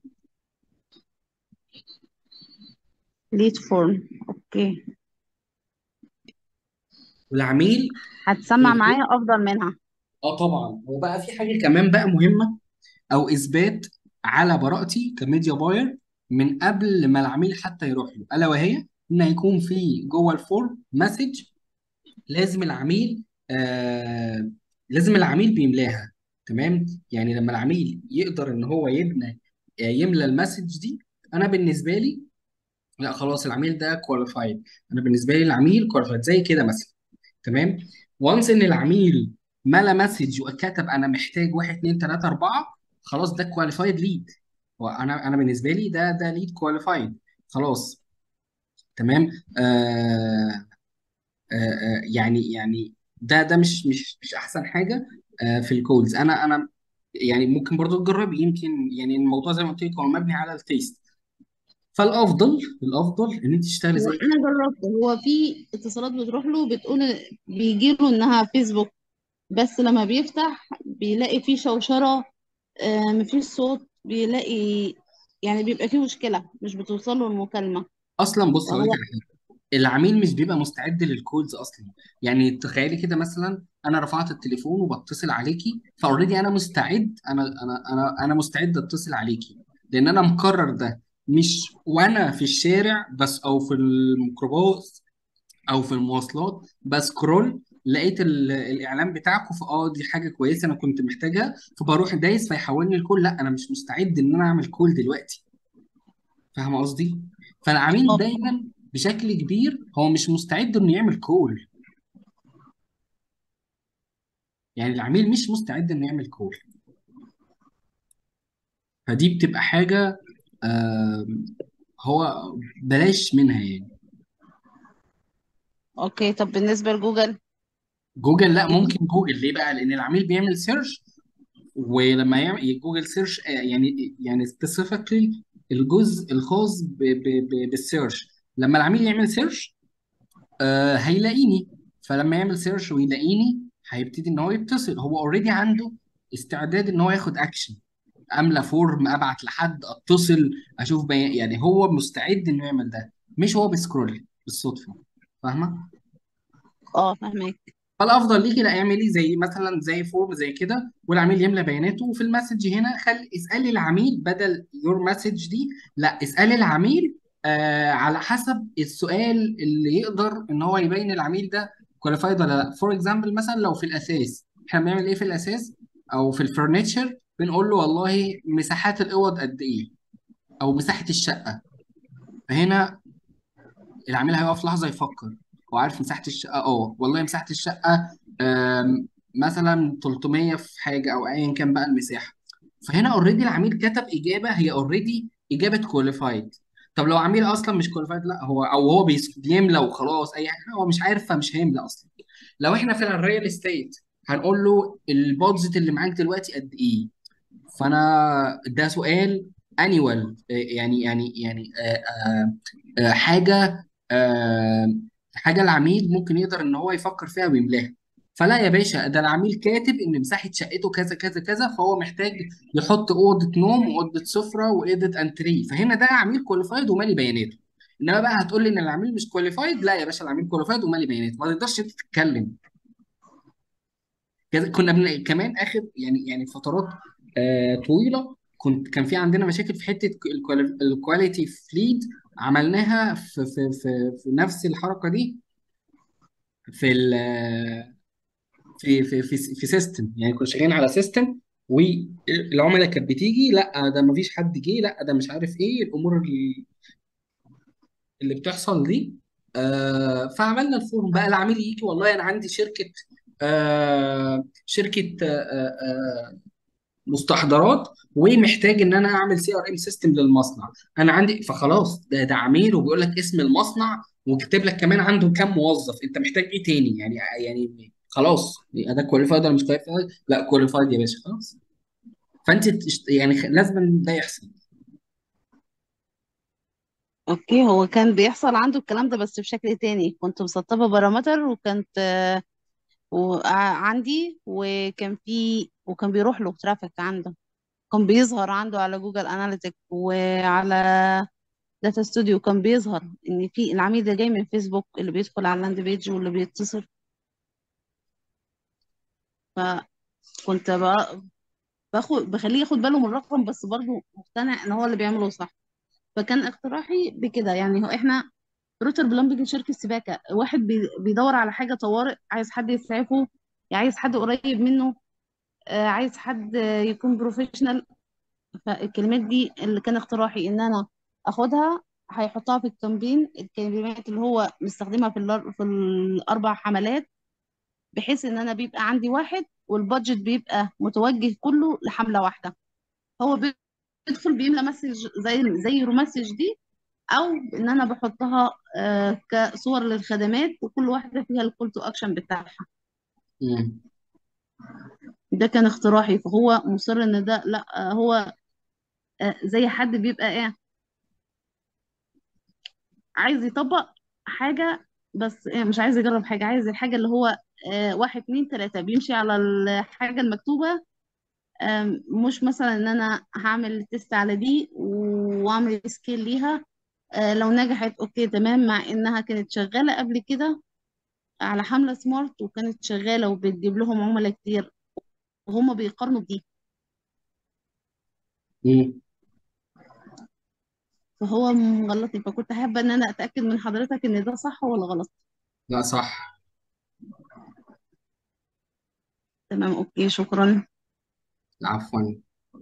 ليد فورم اوكي والعميل هتسمع معايا افضل منها اه طبعا وبقى في حاجه كمان بقى مهمه او اثبات على براءتي كميديا باير من قبل ما العميل حتى يروح له الا وهي ان هيكون في جوه الفورم مسج لازم العميل آه لازم العميل بيملاها تمام يعني لما العميل يقدر ان هو يبنى آه، يملى المسج دي انا بالنسبه لي لا خلاص العميل ده كواليفايد انا بالنسبه لي العميل كواليفايد زي كده مثلا تمام وانس ان العميل ملا مسج وكتب انا محتاج واحد اتنين تلاته اربعه خلاص ده كواليفايد ليد وانا انا بالنسبه لي ده ده ليد كواليفايد خلاص تمام آه آه آه يعني يعني ده ده مش مش مش احسن حاجه آه في الكولز انا انا يعني ممكن برضو تجرب يمكن يعني الموضوع زي ما قلت لك هو مبني على التيست فالافضل الافضل ان انت تشتغلي هو زي انا جربت هو في اتصالات بتروح له بتقول بيجي له انها فيسبوك بس لما بيفتح بيلاقي فيه شوشرة آه، مفيش صوت بيلاقي يعني بيبقى فيه مشكلة مش بتوصل له المكالمة اصلا بص اقول لك فهو على حاجه العميل مش بيبقى مستعد للكولز اصلا يعني تخيلي كده مثلا انا رفعت التليفون وبتصل عليكي فاوريدي انا مستعد انا انا انا انا مستعد اتصل عليكي لان انا مقرر ده مش وانا في الشارع بس او في الميكروباص او في المواصلات بسكرول لقيت ال- الاعلان بتاعكم فاه دي حاجه كويسه انا كنت محتاجها فبروح دايس فيحولني الكول لا انا مش مستعد ان انا اعمل كول دلوقتي فاهم قصدي فالعميل اه دايما بشكل كبير هو مش مستعد انه يعمل كول يعني العميل مش مستعد انه يعمل كول فدي بتبقى حاجه آه هو بلاش منها يعني اوكي طب بالنسبة لجوجل جوجل لا ممكن جوجل ليه بقى لان العميل بيعمل سيرش ولما يعمل جوجل سيرش آه، يعني يعني سبيسيفيكلي الجزء الخاص ب- ب- ب- بالسيرش لما العميل يعمل سيرش آه هيلاقيني فلما يعمل سيرش ويلاقيني هيبتدي ان هو يتصل هو اوريدي عنده استعداد ان هو ياخد اكشن املى فورم ابعت لحد اتصل اشوف بي... يعني هو مستعد انه يعمل ده مش هو بيسكرول بالصدفه فاهمه اه فاهمك فالافضل ليكي لا اعملي زي مثلا زي فورم زي كده والعميل يملى بياناته وفي المسج هنا خلي اسالي العميل بدل يور مسج دي لا اسالي العميل آه على حسب السؤال اللي يقدر ان هو يبين العميل ده كواليفايد ولا لا فور اكزامبل مثلا لو في الاساس احنا بنعمل ايه في الاساس او في الفurniture بنقول له والله مساحات الاوض قد ايه او مساحه الشقه فهنا العميل هيقف لحظه يفكر هو عارف مساحه الشقه اه والله مساحه الشقه آم، مثلا 300 في حاجه او ايا كان بقى المساحه فهنا اوريدي العميل كتب اجابه هي اوريدي اجابه كواليفايد طب لو عميل اصلا مش كواليفايد لا هو او هو بيس- بيملى وخلاص اي حاجه هو مش عارف فمش هيملى اصلا لو احنا في الريال استيت هنقول له البادجت اللي معاك دلوقتي قد ايه فانا ده سؤال انيوال يعني يعني يعني آه، آه، آه، حاجه آه، حاجه العميل ممكن يقدر ان هو يفكر فيها ويملاها فلا يا باشا ده العميل كاتب ان مساحه شقته كذا كذا كذا فهو محتاج يحط اوضه نوم واوضه سفره واوضه انتريه فهنا ده عميل كواليفايد ومالي بياناته انما بقى هتقول لي ان العميل مش كواليفايد لا يا باشا العميل كواليفايد ومالي بياناته ما تقدرش انت تتكلم كذا- كنا بن... كمان اخر يعني يعني فترات آه طويله كنت كان في عندنا مشاكل في حته الكوال- الكواليتي فليد عملناها في في في, في نفس الحركه دي في ال في في في, في سيستم يعني كنا شغالين على سيستم والعملاء كانت بتيجي لا ده ما فيش حد جه لا ده مش عارف ايه الامور اللي, اللي بتحصل دي آه فعملنا الفورم بقى العميل يجي والله انا عندي شركه آه شركه آه آه مستحضرات ومحتاج ان انا اعمل سي ار ام سيستم للمصنع انا عندي فخلاص ده ده عميل وبيقول لك اسم المصنع وكاتب لك كمان عنده كام موظف انت محتاج ايه تاني يعني يعني خلاص يبقى ده كواليفايد ولا مش كواليفايد لا كواليفايد يا باشا خلاص فانت تشت- يعني خ- لازم ده يحصل اوكي هو كان بيحصل عنده الكلام ده بس بشكل تاني كنت مسطبة بارامتر وكانت آه، وع- عندي وكان في وكان بيروح له ترافيك عنده كان بيظهر عنده على جوجل اناليتيك وعلى داتا ستوديو كان بيظهر ان في العميل ده جاي من فيسبوك اللي بيدخل على اللاند بيج واللي بيتصل فكنت بقى- باخد بخليه ياخد باله من الرقم بس برضه مقتنع ان هو اللي بيعمله صح فكان اقتراحي بكده يعني هو احنا روتر بلمبنج شركة سباكة واحد بي- بيدور على حاجة طوارئ عايز حد يسعفه عايز حد قريب منه آه، عايز حد آه، يكون بروفيشنال فالكلمات دي اللي كان اقتراحي ان انا اخدها هيحطها في الكامبين الكلمات اللي هو مستخدمها في الأر- في الاربع حملات بحيث ان انا بيبقى عندي واحد والبادجت بيبقى متوجه كله لحملة واحدة هو بيدخل بيملى مسج زي زي مسج دي او ان انا بحطها آه، كصور للخدمات وكل واحده فيها الكول تو اكشن بتاعها مم. ده كان اقتراحي فهو مصر ان ده لا آه، هو آه، زي حد بيبقى ايه عايز يطبق حاجه بس إيه مش عايز يجرب حاجه عايز الحاجه اللي هو آه، واحد اتنين تلاته بيمشي على الحاجه المكتوبه آم، مش مثلا ان انا هعمل تيست على دي واعمل سكيل ليها آه، لو نجحت اوكي تمام مع انها كانت شغاله قبل كده على حملة سمارت وكانت شغالة وبتجيب لهم عملاء كتير وهم بيقارنوا بدي مم. فهو مغلطني فكنت حابة ان انا اتأكد من حضرتك ان ده صح ولا غلط لا صح تمام اوكي شكرا عفوا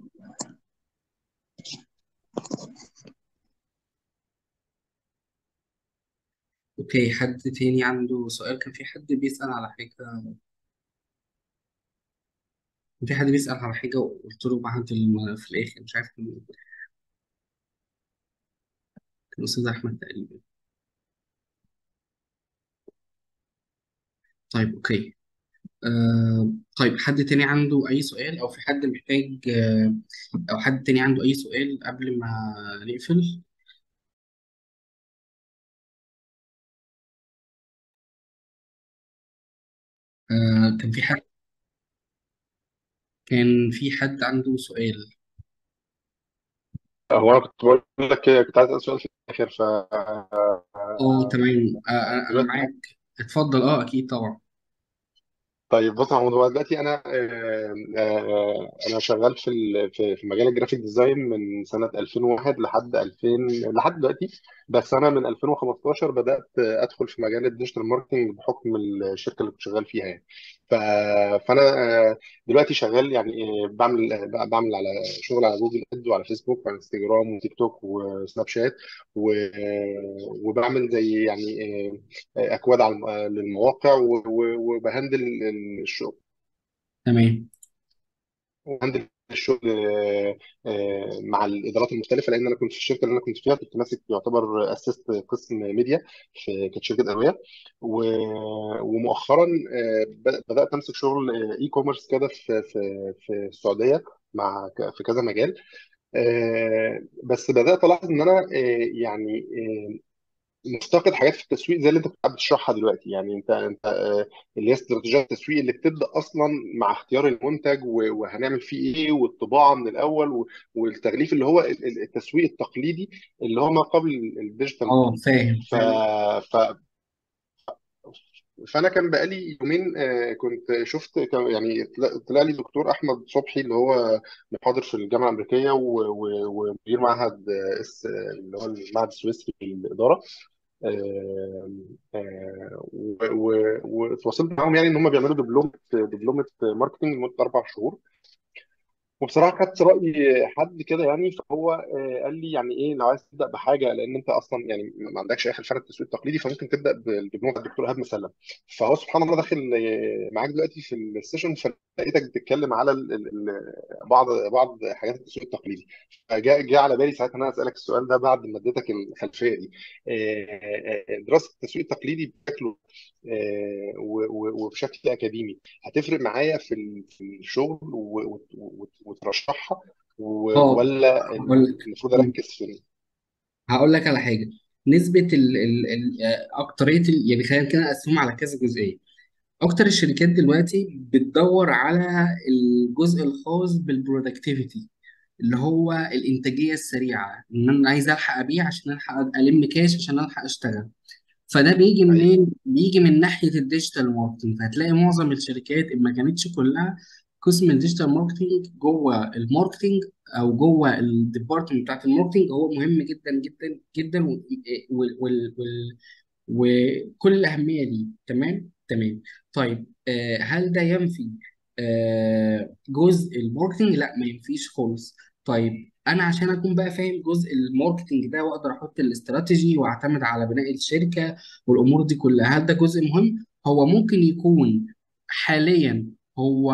اوكي حد تاني عنده سؤال كان في حد بيسأل على حاجة كان في حد بيسأل على حاجة وقلت له بعد الم- في الآخر مش عارف كان مين. كان الأستاذ أحمد تقريبا طيب اوكي آه طيب حد تاني عنده أي سؤال أو في حد محتاج آه أو حد تاني عنده أي سؤال قبل ما نقفل آه كان في حد كان في حد عنده سؤال هو انا كنت بقول لك إيه، كنت عايز اسال سؤال في الاخر ف اه تمام آه آه، أنا دلوقتي معاك اتفضل اه أكيد طبعا طيب بص يا محمود هو دلوقتي انا آه، آه، انا شغال في ال- في في مجال الجرافيك ديزاين من سنه 2001 لحد 2000 لحد دلوقتي بس انا من 2015 بدات ادخل في مجال الديجيتال ماركتنج بحكم الشركه اللي كنت شغال فيها يعني ف... فانا آه، دلوقتي شغال يعني آه، بعمل آه، بعمل على شغل على جوجل ادز وعلى فيسبوك وعلى انستجرام وتيك توك وسناب شات و... وبعمل زي يعني آه، اكواد على الم- للمواقع و- و- وبهندل الشغل تمام وهندل الشغل آه، آه، مع الادارات المختلفه لان انا كنت في الشركه اللي انا كنت فيها كنت ماسك يعتبر اسست قسم ميديا في كانت شركه ادويه و- ومؤخرا آه، ب- بدات امسك شغل اي كوميرس كده في في في السعوديه مع ك- في كذا مجال آه، بس بدات الاحظ ان انا آه، يعني آه، مفتقد حاجات في التسويق زي اللي انت كنت قاعد بتشرحها دلوقتي يعني انت انت آه، اللي هي استراتيجيات التسويق اللي بتبدا اصلا مع اختيار المنتج و- وهنعمل فيه ايه والطباعه من الاول و- والتغليف اللي هو ال- ال- التسويق التقليدي اللي هو ما قبل الديجيتال اه ماركتنج فاهم ف... ف... فانا كان بقالي يومين آه، كنت شفت كان- يعني طلع طلع لي دكتور احمد صبحي اللي هو محاضر في الجامعه الامريكيه و- و- ومدير معهد آه، اس اللي هو المعهد السويسري للاداره آه، آه، و- و- واتواصلت معاهم يعني ان هم بيعملوا دبلومه دبلومه ماركتنج لمده اربع شهور وبصراحه خدت راي حد كده يعني فهو آه، قال لي يعني ايه لو عايز تبدا بحاجه لان انت اصلا يعني ما عندكش اي خلفيه عن التسويق التقليدي فممكن تبدا بالدبلومه بتاع الدكتور ايهاب مسلم فهو سبحان الله داخل آه، معاك دلوقتي في السيشن فلقيتك بتتكلم على ال ال ال بعض بعض حاجات التسويق التقليدي فجاء جاء على بالي ساعتها ان انا اسالك السؤال ده بعد ما اديتك الخلفيه دي آه، آه، دراسه التسويق التقليدي بشكله آه، و- و- وبشكل اكاديمي هتفرق معايا في ال- في الشغل و- و- و- وترشحها و- اه ولا هقول لك المفروض اركز في هقول لك على حاجه نسبه ال ال ال آه، اكتريه ال- يعني خلينا كده نقسمهم على كذا جزئيه اكتر الشركات دلوقتي بتدور على الجزء الخاص بالبرودكتيفيتي اللي هو الانتاجيه السريعه ان انا عايز الحق ابيع عشان الحق الم كاش عشان الحق اشتغل فده بيجي ايوه منين؟ بيجي من ناحيه الديجيتال ماركتنج فهتلاقي معظم الشركات ان ما كانتش كلها قسم الديجيتال ماركتنج جوه الماركتنج او جوه الديبارتمنت بتاعت الماركتنج هو مهم جدا جدا جدا وال وال وال وال وكل الاهميه دي تمام تمام طيب آه هل ده ينفي آه جزء الماركتنج لا ما ينفيش خالص طيب انا عشان اكون بقى فاهم جزء الماركتنج ده واقدر احط الاستراتيجي واعتمد على بناء الشركه والامور دي كلها هل ده جزء مهم هو ممكن يكون حاليا هو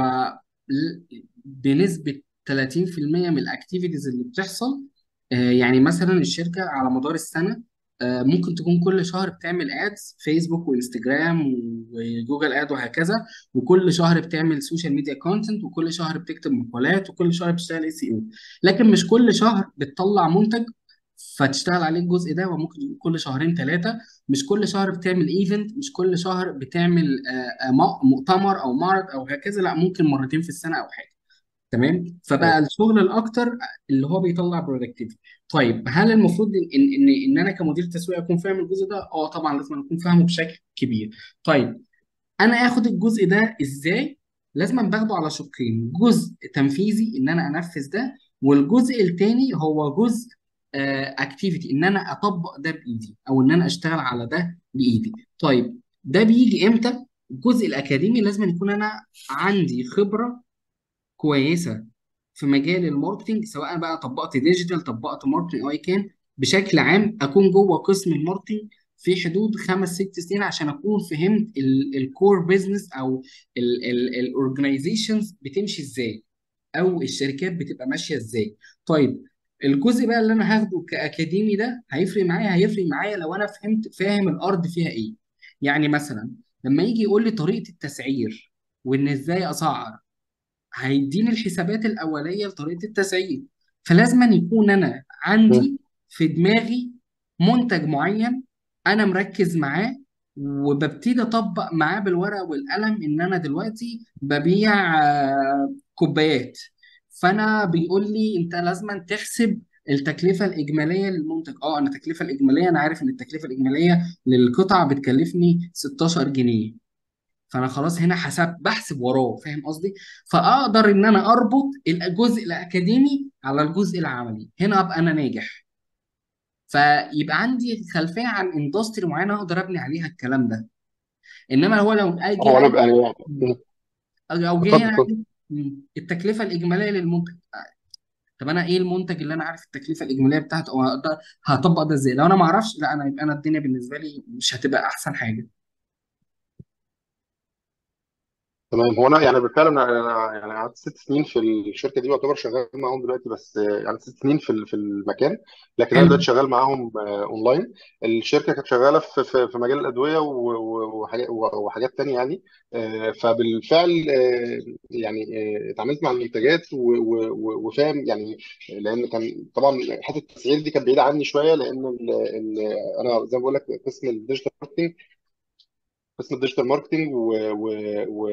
ل- بنسبه 30% من الاكتيفيتيز اللي بتحصل آه، يعني مثلا الشركه على مدار السنه آه، ممكن تكون كل شهر بتعمل ادز فيسبوك وانستجرام وجوجل اد وهكذا وكل شهر بتعمل سوشيال ميديا كونتنت وكل شهر بتكتب مقالات وكل شهر بتشتغل اي سي او لكن مش كل شهر بتطلع منتج فتشتغل عليه الجزء ده وممكن يكون كل شهرين ثلاثة مش كل شهر بتعمل ايفنت مش كل شهر بتعمل آه، آه، مؤتمر او معرض او هكذا لا ممكن مرتين في السنة او حاجة تمام فبقى الشغل الاكتر اللي هو بيطلع برودكتيفيتي طيب هل المفروض ان ان ان إن انا كمدير تسويق اكون فاهم الجزء ده اه طبعا لازم اكون فاهمه بشكل كبير طيب انا اخد الجزء ده ازاي لازم باخده على شقين جزء تنفيذي ان انا انفذ ده والجزء التاني هو جزء اكتيفيتي ان انا اطبق ده بايدي او ان انا اشتغل على ده بايدي طيب ده بيجي امتى الجزء الاكاديمي لازم يكون انا عندي خبره كويسه في مجال الماركتنج سواء بقى طبقت ديجيتال طبقت ماركتنج او اي كان بشكل عام اكون جوه قسم الماركتنج في حدود خمس ست سنين عشان اكون فهمت الكور بيزنس او الاورجنايزيشنز بتمشي ازاي او الشركات بتبقى ماشيه ازاي طيب الجزء بقى اللي انا هاخده كاكاديمي ده هيفرق معايا هيفرق معايا لو انا فهمت فاهم الارض فيها ايه يعني مثلا لما يجي يقول لي طريقه التسعير وان ازاي اسعر هيديني الحسابات الأولية لطريقة التسعير فلازم أن يكون أنا عندي في دماغي منتج معين أنا مركز معاه وببتدي أطبق معاه بالورقة والقلم إن أنا دلوقتي ببيع آه، كوبايات فأنا بيقول لي أنت لازم تحسب التكلفة الإجمالية للمنتج اه أنا التكلفة الإجمالية أنا عارف إن التكلفة الإجمالية للقطعة بتكلفني 16 جنيه فانا خلاص هنا حسبت بحسب وراه فاهم قصدي فاقدر ان انا اربط الجزء الاكاديمي على الجزء العملي هنا ابقى انا ناجح فيبقى عندي خلفيه عن اندستري معينه اقدر ابني عليها الكلام ده انما هو لو اجي هو انا قال يعني او جه اتفضل هنا اتفضل قال لي التكلفه الاجماليه للمنتج طب انا ايه المنتج اللي انا عارف التكلفه الاجماليه بتاعته او هقدر- هطبق ده ازاي لو انا ما اعرفش لا انا يبقى انا الدنيا بالنسبه لي مش هتبقى احسن حاجه تمام هو انا يعني بالفعل انا أنا يعني قعدت ست سنين في الشركه دي يعتبر شغال معاهم دلوقتي بس آه، يعني ست سنين في ال- في المكان لكن انا حلو دلوقتي شغال معاهم آه، اونلاين الشركه كانت شغاله في في في مجال الادويه و- و- وحاجات وحاجات تانية يعني آه، فبالفعل آه، يعني آه، اتعاملت مع المنتجات و- و- و- وفاهم يعني لان كان طبعا حته التسعير دي كانت بعيده عني شويه لان ال ال انا زي ما بقول لك قسم الديجيتال ماركتنج قسم الديجيتال ماركتنج و... و... و...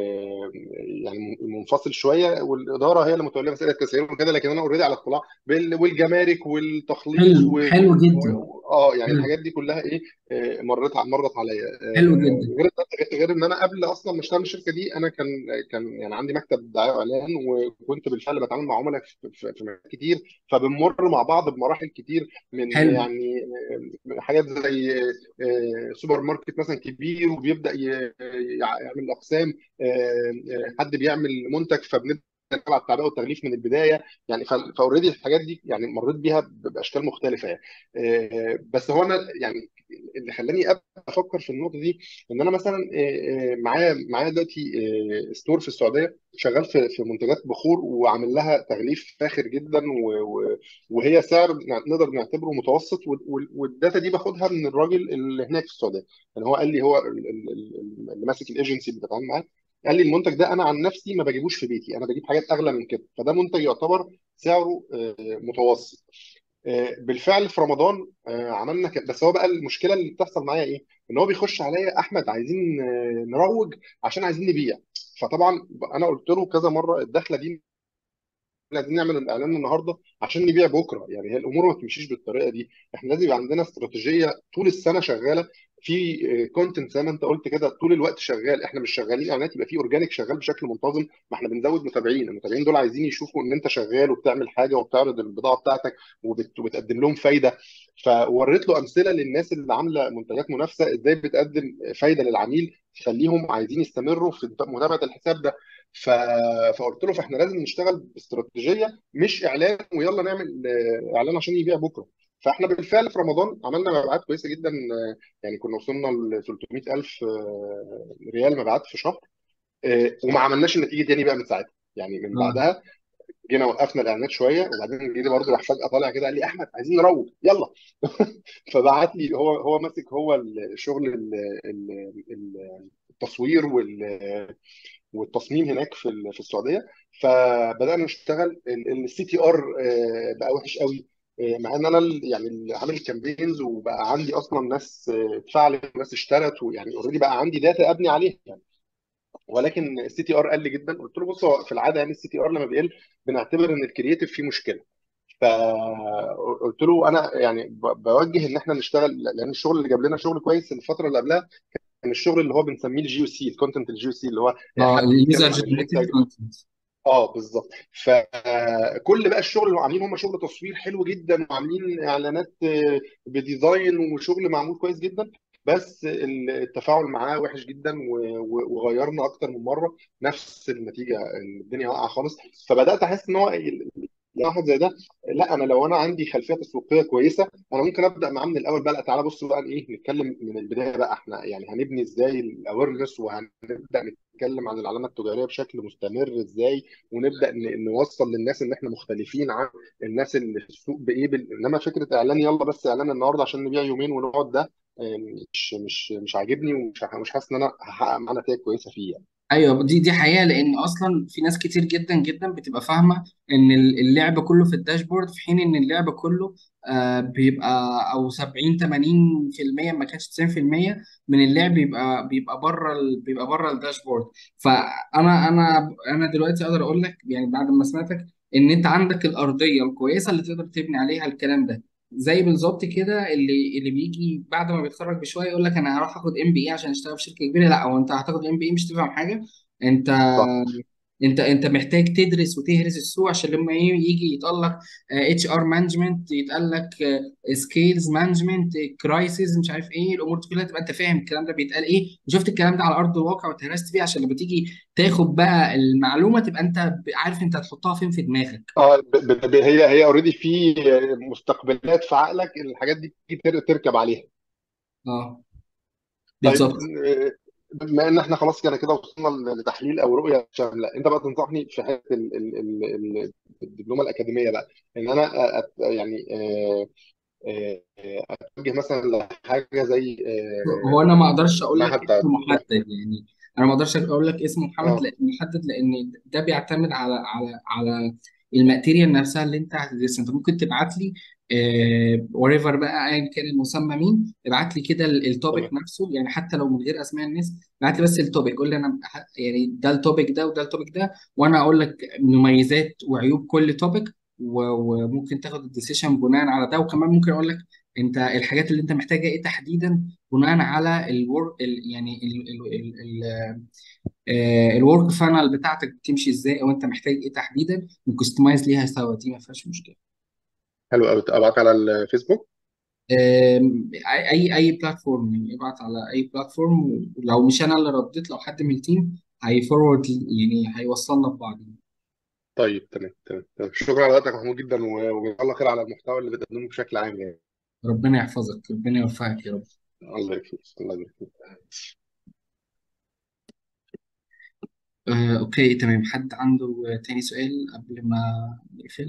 يعني منفصل شويه والاداره هي اللي متوليه مساله التسعير وكده لكن انا اوريدي على اطلاع بال... والجمارك والتخليص حلو و... حلو جدا و... اه يعني حلو الحاجات دي كلها ايه آه، مرت ع- مرت عليا حلو آه، جدا غير غير ان انا قبل اصلا ما اشتغل في الشركه دي انا كان كان يعني عندي مكتب دعايه واعلان وكنت بالفعل بتعامل مع عملاء في في في مجالات كتير فبنمر مع بعض بمراحل كتير من حلو يعني آه، حاجات زي آه، سوبر ماركت مثلا كبير وبيبدا ي- يعمل اقسام آه، آه، حد بيعمل منتج فبنبدا نشتغل على التعبئه والتغليف من البدايه يعني فاوريدي الحاجات دي يعني مريت بيها ب- باشكال مختلفه يعني آه، بس هو انا يعني اللي خلاني ابدا افكر في النقطه دي ان انا مثلا آه، آه، معايا معايا دلوقتي آه، ستور في السعوديه شغال في في منتجات بخور وعامل لها تغليف فاخر جدا و- و- وهي سعر نقدر نعتبره متوسط وال- وال- والداتا دي باخدها من الراجل اللي هناك في السعوديه يعني هو قال لي هو ال- ال- ال- اللي ماسك الايجنسي اللي بتتعامل معاه قال لي المنتج ده انا عن نفسي ما بجيبوش في بيتي انا بجيب حاجات اغلى من كده فده منتج يعتبر سعره آه، متوسط آه، بالفعل في رمضان آه، عملنا ك... بس هو بقى المشكله اللي بتحصل معايا ايه؟ ان هو بيخش عليا احمد عايزين آه، نروج عشان عايزين نبيع فطبعا انا قلت له كذا مره الدخله دي احنا عايزين نعمل الاعلان النهارده عشان نبيع بكره يعني هي الامور ما بتمشيش بالطريقه دي احنا لازم يبقى عندنا استراتيجيه طول السنه شغاله في كونتنت زي ما انت قلت كده طول الوقت شغال احنا مش شغالين اعلانات يبقى في اورجانيك شغال بشكل منتظم ما احنا بنزود متابعين المتابعين دول عايزين يشوفوا ان انت شغال وبتعمل حاجه وبتعرض البضاعه بتاعتك وبت- وبتقدم لهم فايده فوريت له امثله للناس اللي عامله منتجات منافسه ازاي بتقدم فايده للعميل تخليهم عايزين يستمروا في متابعه الحساب ده ف... فقلت له فاحنا لازم نشتغل باستراتيجيه مش اعلان ويلا نعمل آه، اعلان عشان يبيع بكره فاحنا بالفعل في رمضان عملنا مبيعات كويسه جدا آه، يعني كنا وصلنا ل 300000 آه، ريال مبيعات في شهر آه، وما عملناش النتيجه تاني بقى من ساعتها يعني من اه بعدها جينا وقفنا الاعلانات شويه وبعدين جه برضه راح فجاه طالع كده قال لي احمد عايزين نروج يلا فبعت لي هو هو ماسك هو الشغل ال- ال- ال- التصوير وال والتصميم هناك في ال- في السعوديه فبدانا نشتغل السي تي ار بقى وحش قوي آه، مع ان انا ال- يعني اللي عامل الكامبينز وبقى عندي اصلا ناس آه، اتفاعلت وناس اشترت ويعني اوريدي بقى عندي داتا ابني عليها يعني ولكن السي تي ار قل جدا قلت له بص هو في العاده يعني السي تي ار لما بيقل بنعتبر ان الكرييتيف فيه مشكله فقلت له انا يعني ب- بوجه ان احنا نشتغل لان الشغل اللي جاب لنا شغل كويس الفتره اللي قبلها كان الشغل اللي هو بنسميه الجي او سي الكونتنت الجي او سي اللي هو اه حد اليوزر بيتكلم عن جنريتد المنتج كونتنت اه بالظبط فكل بقى الشغل اللي عاملين هم شغل تصوير حلو جدا وعاملين اعلانات آه، بديزاين وشغل معمول كويس جدا بس التفاعل معاه وحش جدا و- و- وغيرنا اكتر من مره نفس النتيجه الدنيا واقعه خالص فبدات احس ان هو واحد زي ده لا انا لو انا عندي خلفيه تسويقيه كويسه انا ممكن ابدا معاه من الاول بقى لا تعالى بص بقى ايه نتكلم من البدايه بقى احنا يعني هنبني ازاي الاويرنس وهنبدا نتكلم عن العلامه التجاريه بشكل مستمر ازاي ونبدا ن- نوصل للناس ان احنا مختلفين عن الناس اللي في السوق بايه بال... انما فكره اعلان يلا بس اعلان النهارده عشان نبيع يومين ونقعد ده آه، مش مش مش عاجبني ومش مش حاسس ان انا هحقق معاه نتائج كويسه فيه يعني ايوه دي دي حقيقه لان اصلا في ناس كتير جدا جدا بتبقى فاهمه ان ال- اللعب كله في الداشبورد في حين ان اللعب كله آه بيبقى او 70 80% ما كانش 90% من اللعب بيبقى بيبقى بره ال- بيبقى بره الداشبورد فانا انا انا دلوقتي اقدر اقول لك يعني بعد ما سمعتك ان انت عندك الارضيه الكويسه اللي تقدر تبني عليها الكلام ده زي بالظبط كده اللي اللي بيجي بعد ما بيتخرج بشويه يقول لك انا هروح اخد ام بي اي عشان اشتغل في شركه كبيره لا هو انت هتاخد ام بي اي مش تفهم حاجه انت صح انت انت محتاج تدرس وتهرس السوق عشان لما ي- يجي يتقال لك اتش ار مانجمنت يتقال لك سكيلز مانجمنت كرايسيس مش عارف ايه الامور دي كلها تبقى انت فاهم الكلام ده بيتقال ايه وشفت الكلام ده على ارض الواقع واتهرست فيه عشان لما تيجي تاخد بقى المعلومه تبقى انت ب- عارف انت هتحطها فين في دماغك اه ب- ب- ب- هي هي اوريدي في مستقبلات في عقلك الحاجات دي تر- تركب عليها اه طيب بالظبط بما ان احنا خلاص كده كده وصلنا لتحليل او رؤيه شامله انت بقى تنصحني في حته ال- ال- ال- ال- الدبلومه الاكاديميه بقى ان انا أ- أت- يعني آه، آه، آه، اتوجه مثلا لحاجه زي هو آه، انا ما اقدرش اقول لك معهد اسم تدريب محدد يعني انا ما اقدرش اقول لك اسم محمد اه لأ- محدد لان ده بيعتمد على على على الماتيريال نفسها اللي انت هتدرسها انت ممكن تبعت لي وريفر آه بقى ايا كان المسمى مين ابعت لي كده التوبيك تمام نفسه يعني حتى لو من غير اسماء الناس ابعت لي بس التوبيك قول لي انا ح- يعني ده التوبيك ده وده التوبيك ده وانا اقول لك مميزات وعيوب كل توبيك وممكن تاخد الديسيشن بناء على ده وكمان ممكن اقول لك انت الحاجات اللي انت محتاجها ايه تحديدا بناء على الورك يعني الورك فانل بتاعتك بتمشي ازاي او انت محتاج ايه تحديدا نكستمايز ليها سوا دي ما فيهاش مشكله حلو قوي ابعت على الفيسبوك آم، اي اي بلاتفورم يعني ابعت على اي بلاتفورم ولو مش انا اللي رديت لو حد من التيم هيفورورد يعني هيوصلنا ببعض طيب تمام تمام تمام شكرا على وقتك يا محمود جدا و- وجزاك الله خير على المحتوى اللي بتقدمه بشكل عام يعني ربنا يحفظك ربنا يوفقك يا رب الله يكفيك الله يكفيك آه، اوكي تمام حد عنده تاني سؤال قبل ما نقفل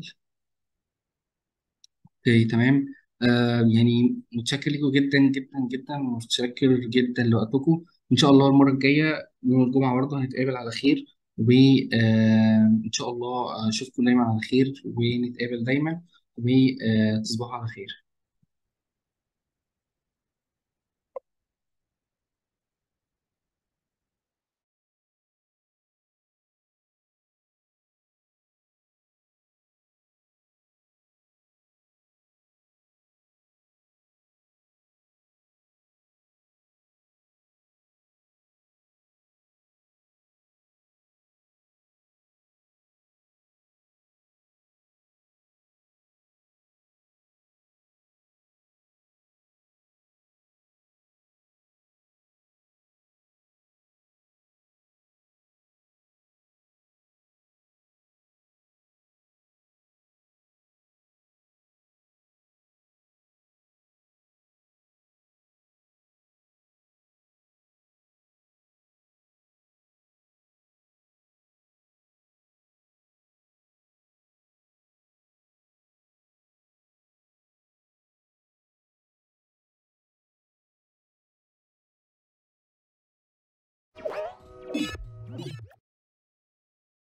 اوكي تمام آه يعني متشكر لكم جدا جدا جدا ومتشكر جدا لوقتكم ان شاء الله المره الجايه يوم الجمعه برضه هنتقابل على خير وان شاء الله اشوفكم دايما على خير ونتقابل دايما وتصبحوا على خير